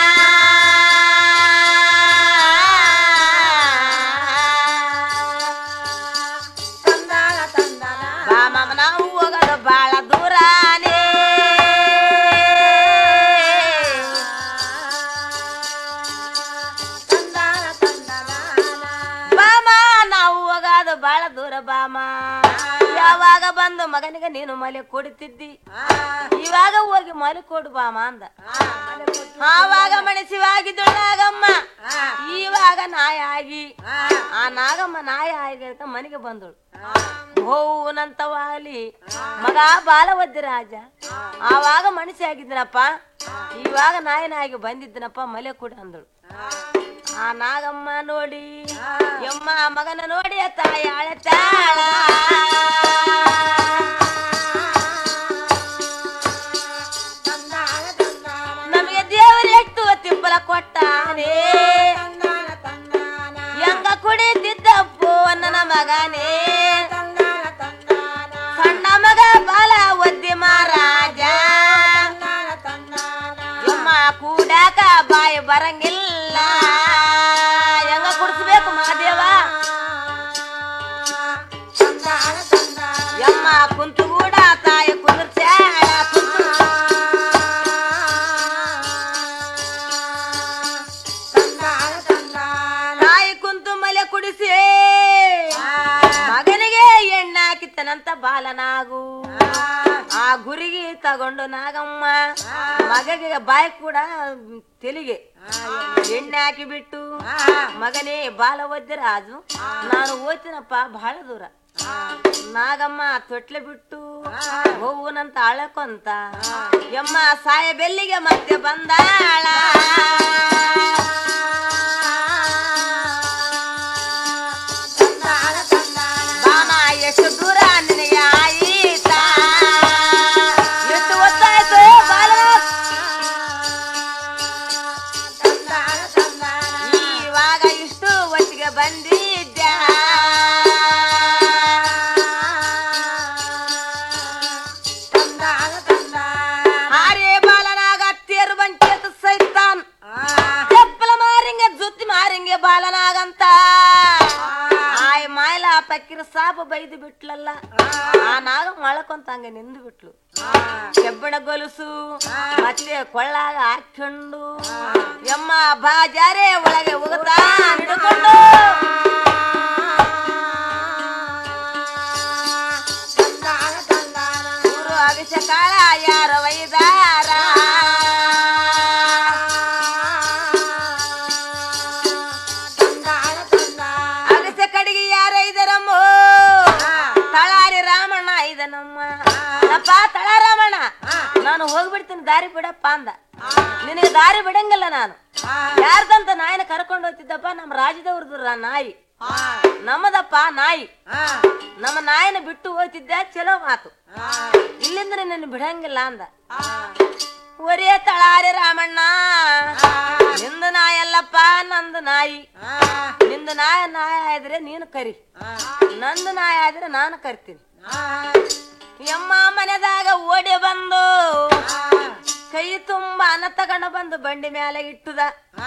[SPEAKER 13] ಬಾ ಮಾಮ ನಾವು ಹೋಗೋದು ಬಾಳ ದೂರಾನೇ ಬಾಮ ನಾವು ಹೋಗೋದು ಬಾಳ ದೂರ ಬಾಮ ಯಾವಾಗ ಬಂದು ಮಗನಿಗೆ ನೀನು ಮಲೆ ಕೊಡುತ್ತಿದ್ದಿ ಇವಾಗ ಹೋಗಿ ಮಲೆ ಕೊಡು ಬಾಮ ಅಂದ ಆವಾಗ ಮನಸ್ಸಿವಾಗಿದ್ದಳು ನಾಗಮ್ಮ ಇವಾಗ ನಾಯ ಆಗಿ ಆ ನಾಗಮ್ಮ ನಾಯ ಆಗಿ ಅಂತ ಮನೆಗೆ ಬಂದಳು ಹೋನಂತವಾಲಿ ಮಗ ಬಾಲ ಒದ್ದೆ ರಾಜ ಆವಾಗ ಮನಸ್ಸಿ ಆಗಿದ್ದನಪ್ಪ ಇವಾಗ ನಾಯನಾಗಿ ಬಂದಿದ್ದನಪ್ಪ ಮಲೆ ಕೊಡು ಅಂದಳು ಆ ನಾಗಮ್ಮ ನೋಡಿ ಎಮ್ಮ ಮಗನ ನೋಡಿ ತಾಯಿ ಅಳತಾಳ ನಮಗೆ ದೇವರು ಎಷ್ಟು ತಿಪ್ಪಲ ಕೊಟ್ಟಾನೆ ಹೆಂಗ ಕುಡಿತಿದ್ದಪ್ಪು ನನ್ನ ಮಗನೇ ಸಣ್ಣ ಮಗ ಬಾಲ ಒದ್ದಿ ಮಹಾರಾಜ ಎಮ್ಮ ಕೂಡಾಕ ಬಾಯಿ ಬರಂಗಿಲ್ಲ ಹೆಂಗ ಕುಡಿಸ್ಬೇಕು ಮಹಾದೇವ ಎಮ್ಮ ಕುಂತು ಕೂಡ ತಾಯಿ ಕುದುರ್ಸ್ಯಾಳ ಕುಂತು ತಾಯಿ ಕುಂತು ಮಲೆ ಕುಡಿಸಿ ಮಗನಿಗೆ ಎಣ್ಣೆ ಹಾಕಿತ್ತನಂತ ಬಾಲನಾಗು ಆ ಗುರಿಗೆ ತಗೊಂಡು ನಾಗಮ್ಮ ಮಗಗೆ ಬಾಯಿ ಕೂಡ ತೆಲಿಗೆ ಎಣ್ಣೆ ಹಾಕಿ ಬಿಟ್ಟು ಮಗನೇ ಬಾಲ ಒದ್ದೆ ರಾಜು ನಾನು ಓದ್ತೀನಪ್ಪ ಬಹಳ ದೂರ ನಾಗಮ್ಮ ತೊಟ್ಲೆ ಬಿಟ್ಟು ಹೋಗುನಂತ ಅಳಕೊಂತ ಎಮ್ಮ ಸಾಯ ಬೆಲ್ಲಿಗೆ ಮತ್ತೆ ಬಂದಾಳ ಬಾಮ ಎಷ್ಟು ದೂರ ನಿನಗೆ ಆಯಿತಾ ಎಷ್ಟು ಹೊತ್ತಾಯ್ತು ಬಾಲ ಇವಾಗ ಇಷ್ಟು ಒಟ್ಟಿಗೆ ಬಂದಿದ್ದ ಹಾರೇ ಬಾಲನಾಗ ತೇರು ಬಂಚೇತ ಸೈತ ಪಕ್ಕಿರ ಸಾಬ ಬೈದು ಬಿಟ್ಲಲ್ಲ ಆ ನಾಗ ಮಳಕೊಂತ ಹಂಗೆ ನಿಂದು ಬಿಟ್ಲು ಕೆಬ್ಬಣ ಗೊಲುಸು ಮತ್ತೆ ಕೊಳ್ಳಾಗ ಹಾಕೊಂಡು ಯಮ್ಮ ಬಾಜಾರೆ ಒಳಗೆ ಹೋಗುತ್ತಾ ಹಿಡ್ಕೊಂಡು ಊರು ಅಭಿಷೇಕಾಳ ಯಾರ ವೈದಾರ ಅಗಸ ಕಡೆಗೆ ಯಾರ ಇದರಮ್ಮ ತಳಾರಿ ರಾಮಣ್ಣ ಇದನಮ್ಮ ಅಪ್ಪ ತಳ ರಾಮಣ್ಣ ನಾನು ಹೋಗ್ಬಿಡ್ತೀನಿ ದಾರಿ ಬಿಡಪ್ಪ ಅಂದ ನಿನಗೆ ದಾರಿ ಬಿಡಂಗಿಲ್ಲ ನಾನು ಯಾರ್ದಂತ ನಾಯಿನ ಕರ್ಕೊಂಡು ಹೋಗ್ತಿದ್ದಪ್ಪ ನಮ್ಮ ರಾಜ್ಯದವ್ರದ್ದು ನಾಯಿ ನಮ್ಮದಪ್ಪ ನಾಯಿ ನಮ್ಮ ನಾಯಿನ ಬಿಟ್ಟು ಹೋಗ್ತಿದ್ದೆ ಚಲೋ ಮಾತು ಇಲ್ಲಿಂದ ನಿನ್ನ ಬಿಡಂಗಿಲ್ಲ ಅಂದ ಒರೇ ತಳಾರಿ ರಾಮಣ್ಣ ನಿಂದು ನಾಯಲ್ಲಪ್ಪ ನಂದು ನಾಯಿ ನಿಂದು ನಾಯ ನಾಯ ಆದ್ರೆ ನೀನು ಕರಿ ನಂದು ನಾಯ ಆದ್ರೆ ನಾನು ಕರಿತೀನಿ ಯಮ್ಮ ಮನೆದಾಗ ಓಡಿ ಬಂದು ಕೈ ತುಂಬ ಅನ್ನ ತಗೊಂಡು ಬಂದು ಬಂಡಿ ಮೇಲೆ ಇಟ್ಟುದ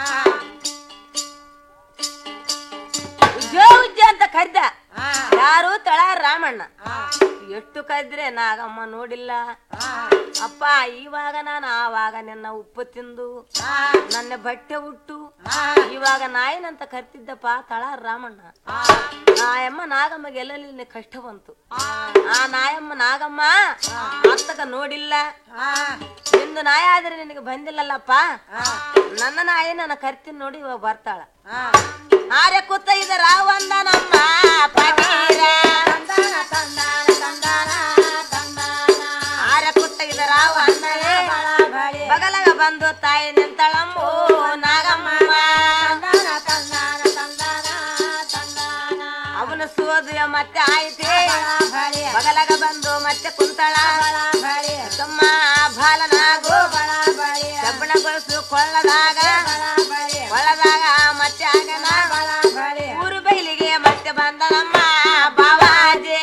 [SPEAKER 13] ಉಜ್ಜೋ ಉಜ್ಜ ಅಂತ ಕರ್ದ ಯಾರು ತಳ ರಾಮಣ್ಣ ಎಷ್ಟು ಕದ್ರೆ ನಾಗಮ್ಮ ನೋಡಿಲ್ಲ ಅಪ್ಪ ಇವಾಗ ನಾನು ಆವಾಗ ನಿನ್ನ ಉಪ್ಪು ತಿಂದು ನನ್ನ ಬಟ್ಟೆ ಉಟ್ಟು ಇವಾಗ ನಾಯಿನಂತ ಕರ್ತಿದ್ದಪ್ಪ ತಳ ರಾಮಣ್ಣ ನಾಯಮ್ಮ ನಾಗಮ್ಮಗೆ ಎಲ್ಲೆಲ್ಲಿ ಕಷ್ಟ ಬಂತು ಆ ನಾಯಮ್ಮ ನಾಗಮ್ಮ ಅತ್ತಕ ನೋಡಿಲ್ಲ ನಿಂದು ನಾಯಿ ಆದ್ರೆ ನಿನಗೆ ಬಂದಿಲ್ಲಲ್ಲಪ್ಪ ನನ್ನ ನಾಯಿ ನನ್ನ ಕರ್ತೀನಿ ನೋಡಿ ಇವಾಗ ಬರ್ತಾಳ ಆರೆ ಕೂತ ಇದರ ಒಂದನಮ್ಮ ಪಗೀರ ಆರೆ ಕೂತ ಇದರ ಒಂದನೇ ಬಗಲಗ ಬಂದು ತಾಯಿ ನಿಂತಳಂಬು ನಾಗಮ್ಮ ಅವನು ಸೋದು ಮತ್ತೆ ಆಯ್ತೆ ಬಗಲಗ ಬಂದು ಮತ್ತೆ ಕುಂತಳ ತಮ್ಮ ಬಾಲನಾಗು ಕಬ್ಬಣ ಗೊಳಸು ಕೊಳ್ಳದಾಗ ಕೊಳ್ಳದಾಗ ಮತ್ತೆ ಆಗನ ಊರು ಬೈಲಿಗೆ ಮತ್ತೆ ಬಂದನಮ್ಮ ಬಾವಾಜಿ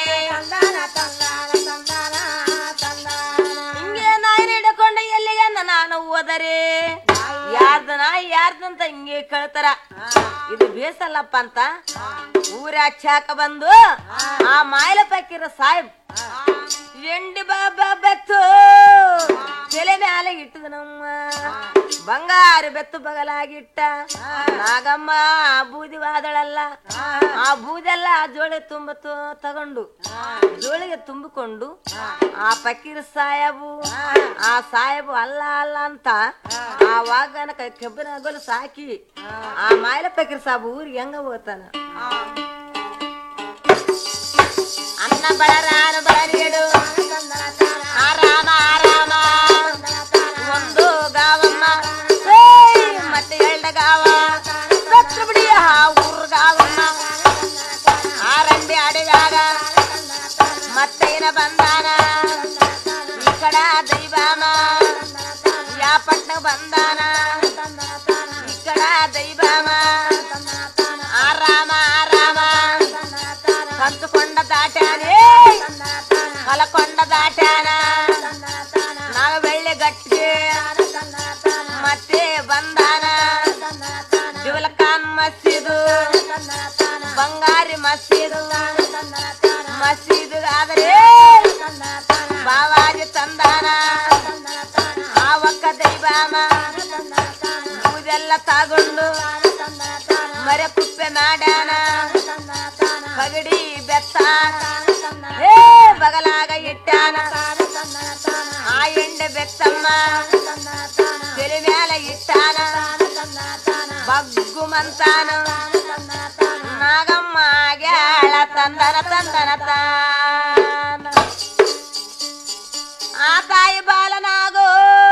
[SPEAKER 13] ಹಿಂಗೆ ನಾಯಿ ಹಿಡ್ಕೊಂಡು ಎಲ್ಲಿಗೆ ನಾನು ಹೋದರೆ ಯಾರ್ದ ನಾಯಿ ಯಾರ್ದಂತ ಹಿಂಗೆ ಕೇಳ್ತಾರ ಇದು ಬೇಸಲ್ಲಪ್ಪ ಅಂತ ಊರ ಹಚ್ಚಾಕ ಬಂದು ಆ ಮಾಯಲ ಪಕ್ಕಿರ ಸಾಹೇಬ್ ಎಂಡಿ ಬಾಬಾ ಬೆತ್ತು ತಲೆ ಮ್ಯಾಲೆ ಇಟ್ಟದ ನಮ್ಮ ಬಂಗಾರ ಬೆತ್ತು ಬಗಲಾಗಿಟ್ಟ ನಾಗಮ್ಮ ಆ ಬೂದಿ ವಾದಳಲ್ಲ ಆ ಬೂದೆಲ್ಲ ಆ ಜೋಳಿ ತುಂಬ ತ- ತಗೊಂಡು ಜೋಳಿಗೆ ತುಂಬಿಕೊಂಡು ಆ ಪಕೀರ್ ಸಾಯಬು ಆ ಸಾಯಬು ಅಲ್ಲ ಅಲ್ಲ ಅಂತ ಆ ವಾಗನ ಕೆಬ್ಬಿನ ಹಗಲು ಸಾಕಿ ಆ ಮಾಯಲ ಪಕೀರ್ ಸಾಬು ಊರಿಗೆ ಹೆಂಗ ಹೋಗ್ತಾನ ಅನ್ನ ಬಳರಾನು ಬಳರಿಯಡು ಆರಾಮ ಆರಾಮ ಒಂದು ಗಾವಮ್ಮ ಏಯ್, ಮತ್ತೆ ಎರಡ ಗಾವ ಸತ್ತು ಬಿಡಿ ಆ ಊರ್ ಗಾವಮ್ಮ ಆರಂಬಿ ಅಡವ್ಯಾಗ ಮತ್ತೆ ಏನ ಬಂದಾನ ಈ ಕಡ ದೈವಾಮ ಯಾಪಟ್ನ ಬಂದಾನ ಈ ಕಡ ದೈವಾಮ ಆರಾಮ ಆರಾಮ ಕಂಚುಕೊಂಡ ದಾಟ್ಯಾನೆ ಕಲಕೊಂಡ ದಾಟ್ಯಾನ ನಾಗ ಬೆಳ್ಳಿ ಗಟ್ಟಿಗೆ ಮತ್ತೆ ಬಂದಾನ ಜುವಲಖಾನ್ ಮಸೀದು ಬಂಗಾರಿ ಮಸೀದು ಮಸೀದು ಆದರೆ ಬಾವಾಜಿ ತಂದಾನ ಆವಕ್ಕ ದೈವಾಮ ಇದೆಲ್ಲ ತಗೊಂಡು ಮರೆ ಕುಪ್ಪೆ ಮಾಡ್ಯಾನ ಪಗಡಿ ಬೆತ್ತಾನ ಏ ಬಗಲಾಗ ಇಟ್ಟಾನ ಆ ಎಂಡೆ ಬೆತ್ತಮ್ಮ ತೆರೆ ಮ್ಯಾಲ ಇಟ್ಟಾನ ಬಗ್ಗು ಮಂತಾನ ನಾಗಮ್ಮ ಗ್ಯಾಳ ತಂದನ ತಂದನ ತಾನ ಆ ತಾಯಿ ಬಾಲನಾಗೋ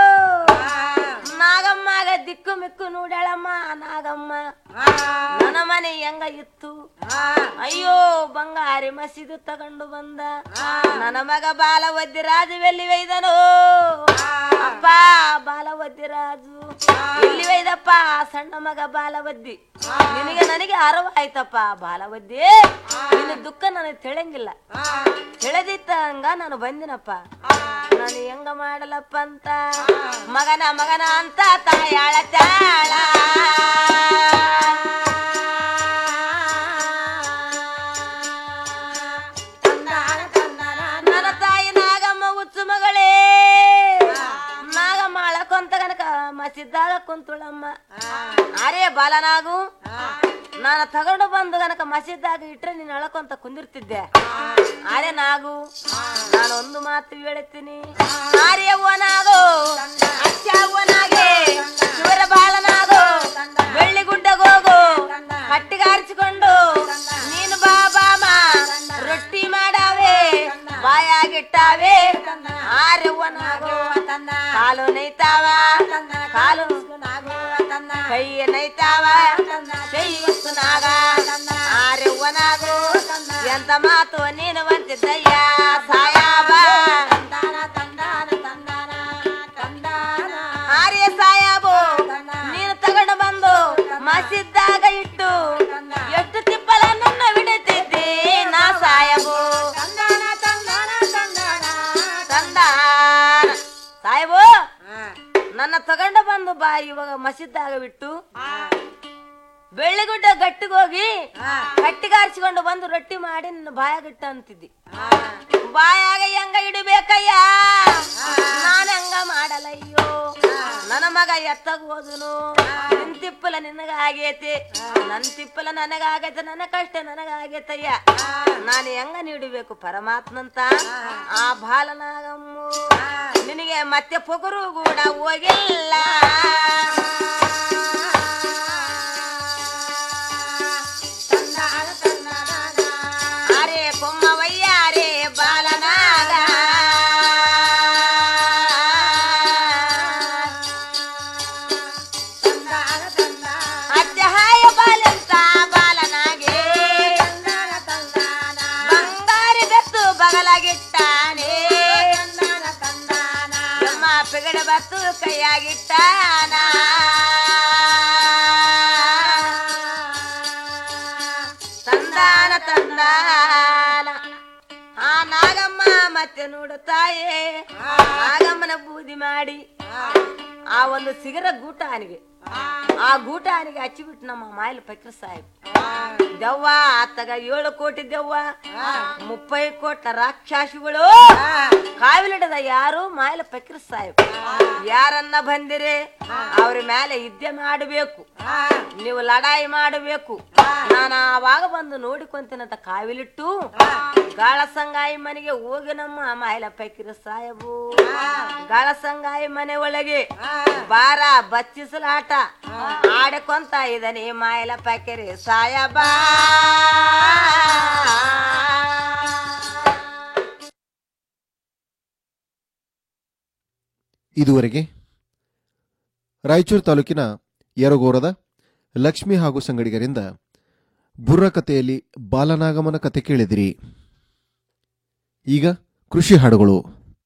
[SPEAKER 13] ನಾಗಮ್ಮಗ ದಿಕ್ಕು ಮಿಕ್ಕು ನೋಡ್ಯಾಳಮ್ಮ ನಾಗಮ್ಮ ನನ್ನ ಮನೆ ಹೆಂಗ ಇತ್ತು ಅಯ್ಯೋ ಬಂಗಾರಿ ಮಸೀದು ತಗೊಂಡು ಬಂದ ನನ್ನ ಮಗ ಬಾಲ ಒದ್ದಿ ರಾಜು ಎಲ್ಲಿ ಒಯ್ದನು ಅಪ್ಪ ಬಾಲ ಒದ್ದಿ ರಾಜು ಎಲ್ಲಿ ಒಯ್ದಪ್ಪ ಸಣ್ಣ ಮಗ ಬಾಲ ಒದ್ದಿ ನಿನಗೆ ನನಗೆ ಅರವ ಆಯ್ತಪ್ಪ ಬಾಲ ಒದ್ದಿ ನಿನ್ನ ದುಃಖ ನನಗೆ ತಿಳಿಯಂಗಿಲ್ಲ ತಿಳಿದಿತ್ತಂಗ ನಾನು ಬಂದಿನಪ್ಪ ನಾನು ಹೆಂಗ ಮಾಡಲಪ್ಪ ಅಂತ ಮಗನ ಮಗನ ಅಂತ ತಾಯಾಳ ತಾಳ ಕುಂತುಳಮ್ಮ ಅರೇ ಬಾಲನಾಗು ನಾನು ತಗೊಂಡು ಬಂದು ಗನಕ ಮಸೀದಾಗ ಇಟ್ರೆ ನೀನು ಅಳಕೊಂತ ಕುಂದಿರ್ತಿದ್ದೆ ಅರೆ ನಾಗು ನಾನು ಒಂದು ಮಾತು ಹೇಳುತ್ತೀನಿ ಆರ್ಯ ಅವ್ವನಾಗು ಅಚ್ಚ ಅವ್ವನಾಗೆ ಶಿವರ ಬಾಲನಾಗು ಬೆಳ್ಳಿ ಗುಡ್ಡಗೋಗು ಕಟ್ಟಿಗಾರಿಸಿಕೊಂಡು ನೀನು ಬಾ ಬಾಮ ರೊಟ್ಟಿ ಮಾಡಾವೆ ಬಾಯಾಗಿಟ್ಟಾವೆ ಆರ್ಯವ್ವನಾಗು ಕಾಲು ನೈತಾವ ಕಾಲು ಕೈ ನೈತಾವ ಕೈ ನಾಗ ಆರ್ಯವ್ವನಾಗು ಎಂತ ಮಾತು ನೀನು ಬಂತಿದ್ದಯ್ಯ ಸಾಯಾಬ ಆರ್ಯ ಸಾಯಾಬು ನೀನು ತಗೊಂಡು ಬಂದು ಮಸಿದ್ದಾಗ ಇಟ್ಟು ಎಷ್ಟು ತಿಪ್ಪಲ ನನ್ನ ಬಿಡುತ್ತಿದ್ದೆ ನಾ ಸಾಯಬು ತಂದಾನ ಸಾಯಬು ನನ್ನ ತಗೊಂಡು ಬಂದು ಬಾ ಇವಾಗ ಮಸಿದ್ದಾಗ ಬಿಟ್ಟು ಬೆಳ್ಳಿಗುಡ್ಡ ಗಟ್ಟಿಗೋಗಿ ಗಟ್ಟಿಗಾರಿಸಿಕೊಂಡು ಬಂದು ರೊಟ್ಟಿ ಮಾಡಿ ನಿನ್ನ ಬಾಯಾಗಿಟ್ಟ ಅಂತಿದ್ದಿ ಬಾಯಾಗ ಹೆಂಗ ಇಡಬೇಕಯ್ಯ ನಾನು ಹೆಂಗ ಮಾಡಲಯ್ಯೋ ನನ್ನ ಮಗ ಎತ್ತಗ ಹೋದನು ನಿನ್ ತಿಪ್ಪಲ ನಿನಗ ಆಗೈತಿ ನನ್ ತಿಪ್ಪಲ ನನಗಾಗೈತೆ ನನ್ನ ಕಷ್ಟ ನನಗಾಗೈತಯ್ಯ ನಾನು ಹೆಂಗ ನೀಡಬೇಕು ಪರಮಾತ್ಮಂತ ಆ ಬಾಲನಾಗಮ್ಮು ನಿನಗೆ ಮತ್ತೆ ಪೊಗರು ಕೂಡ ಹೋಗಿಲ್ಲ ಅರೆ ಕೊಮ್ಮವಯ್ಯ ಅರೆ ಬಾಲನಾಗ ಅಜ್ಜಹಾಯ ಬಾಲಂತ ಬಾಲನಾಗೆ ಬಂಗಾರಿ ಬೆತ್ತು ಬಗಲಾಗಿಟ್ಟಾನೆ ಎಮ್ಮ ಪೆಗಡ ಬತ್ತು ಕೈಯಾಗಿಟ್ಟಾನ ತಂದಾನ ತಂದಾನ ಆ ನಾಗಮ್ಮ ಮತ್ತೆ ನೋಡುತ್ತಾಯೇ ನಾಗಮ್ಮನ ಬೂದಿ ಮಾಡಿ ಆ ಒಂದು ಸಿಗರ ಗೂಟಾನಿಗೆ ಆ ಗೂಟಾನಿಗೆ ಹಚ್ಚಿಬಿಟ್ಟು ನಮ್ಮ ಮಾಯಲ್ ಪಕ್ರ ಸಾಹೇಬ್ ದೆವ್ವ ಆತಗ ಏಳು ಕೋಟಿ ದೆವ್ವ ಮುಪ್ಪೈ ಕೋಟ ರಾಕ್ಷಸಿಗಳು ಕಾವಿಲಿಡದ ಯಾರು ಮಾಯಲ ಪಕ್ರ ಸಾಹೇಬ್ ಯಾರನ್ನ ಬಂದಿರೆ ಅವ್ರ ಮೇಲೆ ಯುದ್ಧ ಮಾಡಬೇಕು ನೀವು ಲಡಾಯಿ ಮಾಡಬೇಕು ನಾನು ಆವಾಗ ಬಂದು ನೋಡಿಕೊಂತೇನಂತ ಕಾವಿಲಿಟ್ಟು ಗಾಳ ಸಂಗಾಯಿ ಮನೆಗೆ ಹೋಗಿ ನಮ್ಮ ಮಾಯಲ ಪಕ್ರ ಸಾಹೇಬು ಗಾಳ ಸಂಗಾಯಿ ಮನೆ ಒಳಗೆ ಬಾರ ಬಚ್ಚಿಸಲಾಟ ಆಡಿಕೊಂತ ಇದನೆ ಮಾಯಲ ಪಕೆರೆ ಸಾಯಬಾ
[SPEAKER 1] ಇದುವರೆಗೆ ರಾಯಚೂರು ತಾಲೂಕಿನ ಯರಗೋರದ ಲಕ್ಷ್ಮಿ ಹಾಗೂ ಸಂಗಡಿಗರಿಂದ ಬುರ್ರ ಕಥೆಯಲ್ಲಿ ಬಾಲನಾಗಮನ ಕತೆ ಕೇಳಿದಿರಿ ಈಗ ಕೃಷಿ ಹಾಡುಗಳು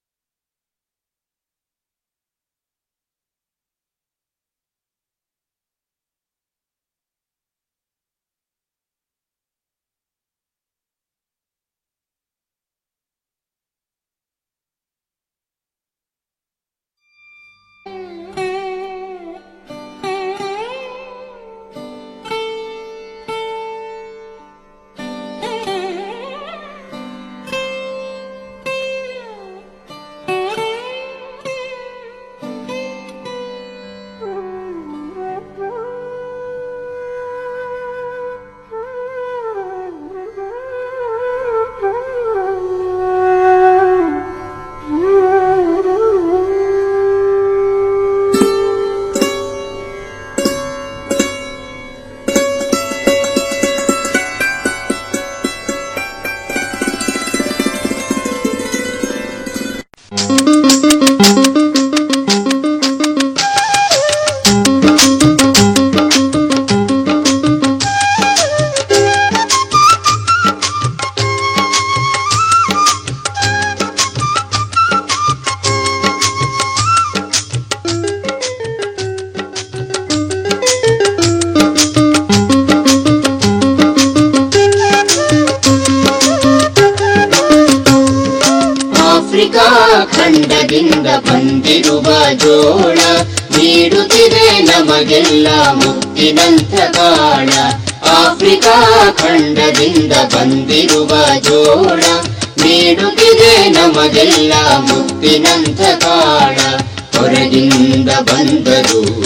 [SPEAKER 14] ಆಫ್ರಿಕಾ ಖಂಡದಿಂದ ಬಂದಿರುವ ಜೋಳ ನೀಡುತ್ತಿದೆ ನಮಗೆಲ್ಲ ಮುತ್ತಿನಂಥ ಕಾಳ ಆಫ್ರಿಕಾ ಖಂಡದಿಂದ ಬಂದಿರುವ ಜೋಳ ನೀಡುತ್ತಿದೆ ನಮಗೆಲ್ಲ ಮುತ್ತಿನಂಥ ಕಾಳ ಹೊರಗಿಂದ ಬಂದರು ನಮ್ಮ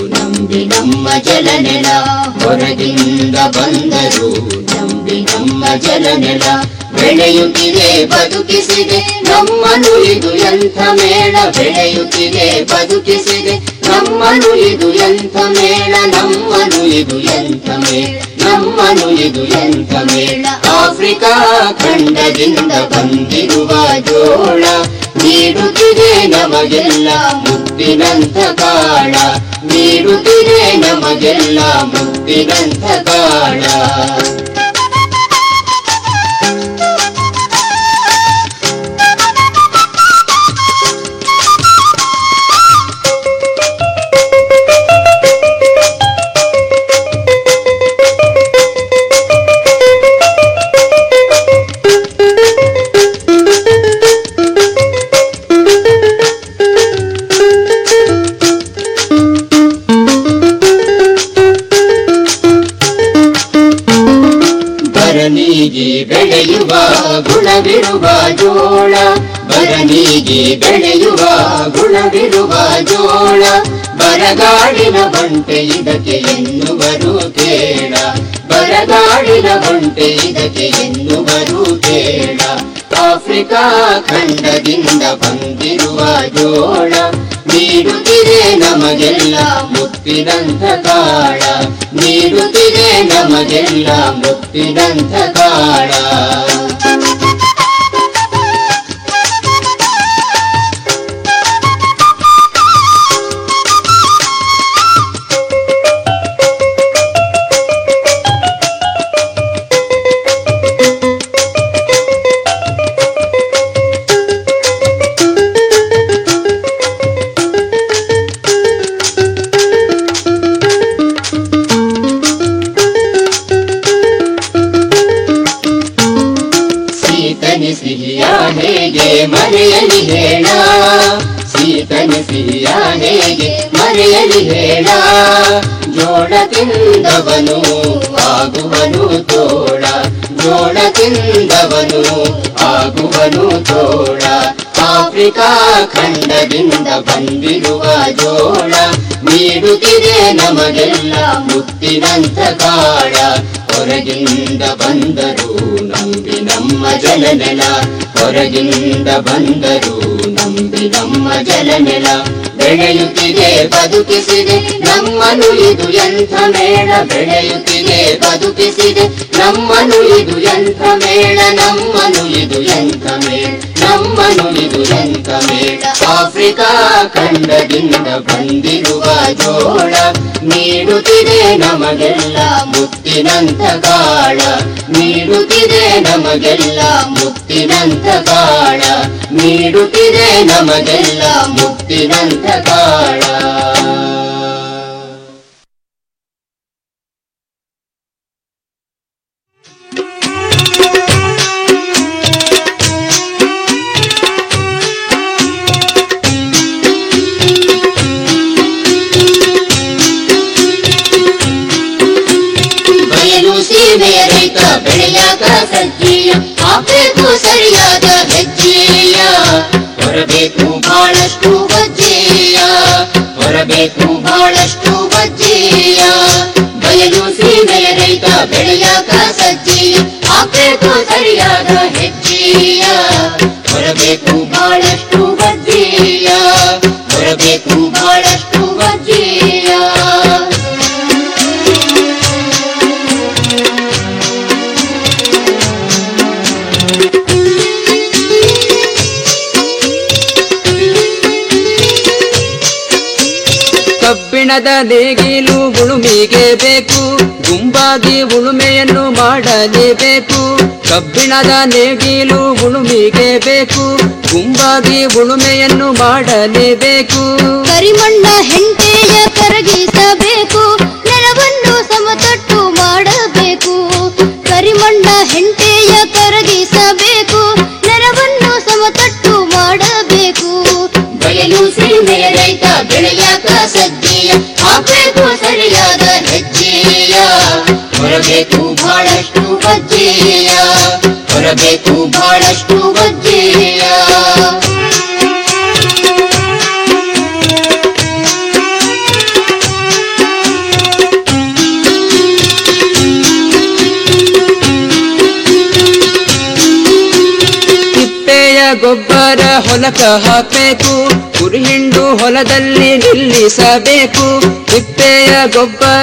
[SPEAKER 14] ನಂಬಿ ನಮ್ಮ ಜಲನೆಲ ಹೊರಗಿಂದ ಬಂದರು ನಂಬಿ ನಮ್ಮ ಜಲನೆಲ ಬೆಳೆಯುತ್ತಿದೆ ಬದುಕಿಸಿದೆ ನಮ್ಮನು ಇದು ಎಂಥ ಮೇಳ ಬೆಳೆಯುತ್ತಿದೆ ಬದುಕಿಸಿದೆ ನಮ್ಮನು ಇದು ಎಂಥ ಮೇಳ ನಮ್ಮನು ಇದು ಎಂಥ ಮೇಳ ನಮ್ಮನು ಇದು ಎಂಥ ಮೇಳ ಆಫ್ರಿಕಾ ಖಂಡದಿಂದ ಬಂದಿರುವ ಜೋಳ ನೀಡುತ್ತಿದೆ ನಮಗೆಲ್ಲ ಮುತ್ತಿನಂಥ ಕಾಳ ನೀಡುತ್ತಿದೆ ನಮಗೆಲ್ಲ ಮುತ್ತಿನಂಥ ಕಾಳ ಬರನಿಗೆ ಬೆಳೆಯುವ ಗುಣವಿರುವ ಜೋಳ ಬರನಿಗೆ ಬೆಳೆಯುವ ಗುಣವಿರುವ ಜೋಳ ಬರಗಾಡಿನ ಬಂಟೆ ಇದಕ್ಕೆ ಎನ್ನುವರು ಕೇಳ ಬರಗಾಡಿನ ಬಂಟೆ ಇದಕ್ಕೆ ಎನ್ನುವರು ಕೇಳ ಆಫ್ರಿಕಾ ಖಂಡದಿಂದ ಬಂದಿರುವ ಜೋಳ ನೀಡುತ್ತಿದೆ ನಮಗೆಲ್ಲ ಮುತ್ತಿನಂಥ ಕಾಳ ನೀಡುತ್ತಿದೆ ನಮಗೆಲ್ಲ ಮುತ್ತಿನಂಥ ಕಾಳ ಸೀತನಿ ಸಿಹಿಯ ಹೇಗೆ ಮರೆಯಲಿ ಹೇಳ ಸೀತನಿ ಸಿಹಿಯ ಹೇಗೆ ಮರೆಯಲಿ ಹೇಳ ಜೋಳ ತಿಂದವನು ಆಗುವನು ತೋಳ ಜೋಳ ತಿಂದವನು ಆಗುವನು ತೋಳ ಆಫ್ರಿಕಾ ಖಂಡದಿಂದ ಬಂದಿರುವ ಜೋಳ ನೀಡುತ್ತಿದೆ ನಮಗೆಲ್ಲ ಮುತ್ತಿನಂಥ ಕಾಳ ಹೊರಗಿಂದ ಬಂದರು ನಂಬಿ ನಮ್ಮ ಜಲನೆಲ ಹೊರಗಿಂದ ಬಂದರು ನಂಬಿ ನಮ್ಮ ಜಲನೆಲ ಬೆಳೆಯುತ್ತಿದೆ ಬದುಕಿಸಿದೆ ನಮ್ಮನು ಇದು ಎಂಥ ಮೇಳ ಬೆಳೆಯುತ್ತಿದೆ ಬದುಕಿಸಿದೆ ನಮ್ಮನು ಇದು ಎಂಥ ಮೇಳ ನಮ್ಮನು ಇದು ಎಂಥ ಮೇಳ ನಮ್ಮನು ಇದು ಎಂಥ ಮೇಳ ಆಫ್ರಿಕಾ ಖಂಡದಿಂದ ಬಂದಿರುವ ಜೋಳ ನೀಡುತ್ತಿದೆ ನಮಗೆಲ್ಲ ಮುತ್ತಿನಂಥ ಕಾಳ ನೀಡುತ್ತಿದೆ ನಮಗೆಲ್ಲ ಮುತ್ತಿನಂಥ ಕಾಳ ನೀಡುತ್ತಿದೆ ನಮಗೆಲ್ಲ ಮುತ್ತಿನಂಥ ಕಾಳ ಬಯಲು ಸೀಮೆಯ ರೈತ ಬೆಳೆಯಾಕ ಸಜ್ಜೀಯ ಹಾಕಬೇಕು ಸರಿಯಾದ ಹೆಜ್ಜೆಯ ಹೊರಬೇಕು ಬಹಳಷ್ಟು ಬಜ್ಜೆಯ ಹೊರಬೇಕು ಬಹಳಷ್ಟು ಬಜ್ಜೆಯ ಬಯಲು ಸೀಮೆಯ ರೈತ ಬೆಳೆಯಾಕ ಸಜ್ಜೀಯ ಹಾಕಬೇಕು ಸರಿಯಾದ ಹೆಜ್ಜೆಯ ಹೊರಬೇಕು ಬಹಳಷ್ಟು ಬಜ್ಜೆಯ ಹೊರಬೇಕು ಬಹಳಷ್ಟು ಬಜ್ಜೆಯ
[SPEAKER 15] ಕಬ್ಬಿಣದ ನೇಗಿಲು ಉಳುಮೆಗೆ ಬೇಕು ಗುಂಪಾಗಿ ಉಳುಮೆಯನ್ನು ಮಾಡಲೇಬೇಕು ಕಬ್ಬಿಣದ ನೇಗಿಲು ಉಳುಮೆಗೆ ಬೇಕು ಗುಂಪಾಗಿ ಉಳುಮೆಯನ್ನು ಮಾಡಲೇಬೇಕು
[SPEAKER 16] ಕರಿಮಣ್ಣ ಹೆಂಟೆಯ ಕರಗಿಸಬೇಕು ನೆಲವನ್ನು ಸಮತಟ್ಟು ಮಾಡಬೇಕು ಕರಿಮಣ್ಣ ಹೆಂಟೆಯ ಕರಗಿಸಬೇಕು ನೆಲವನ್ನು ಸಮತಟ್ಟು ಮಾಡಬೇಕು
[SPEAKER 14] ಬಯಲು ಸೀಮೆಯ ರೈತ ಬೆಳೆಯಾಕ ಸಜ್ಜೆಯ ಹಾಕಬೇಕು ಸರಿಯಾದ ಹೆಜ್ಜೆಯ ಹೊರಬೇಕು ಬಹಳಷ್ಟು ಬಜ್ಜೆಯ ಹೊರಬೇಕು ಬಹಳಷ್ಟು ಬಜ್ಜೆಯ
[SPEAKER 15] ಗೊಬ್ಬರ ಹೊಲಕ ಹಾಕಬೇಕು ಕುರಿಹಿಂಡು ಹೊಲದಲ್ಲಿ ನಿಲ್ಲಿಸಬೇಕು ತಿಪ್ಪೆಯ ಗೊಬ್ಬರ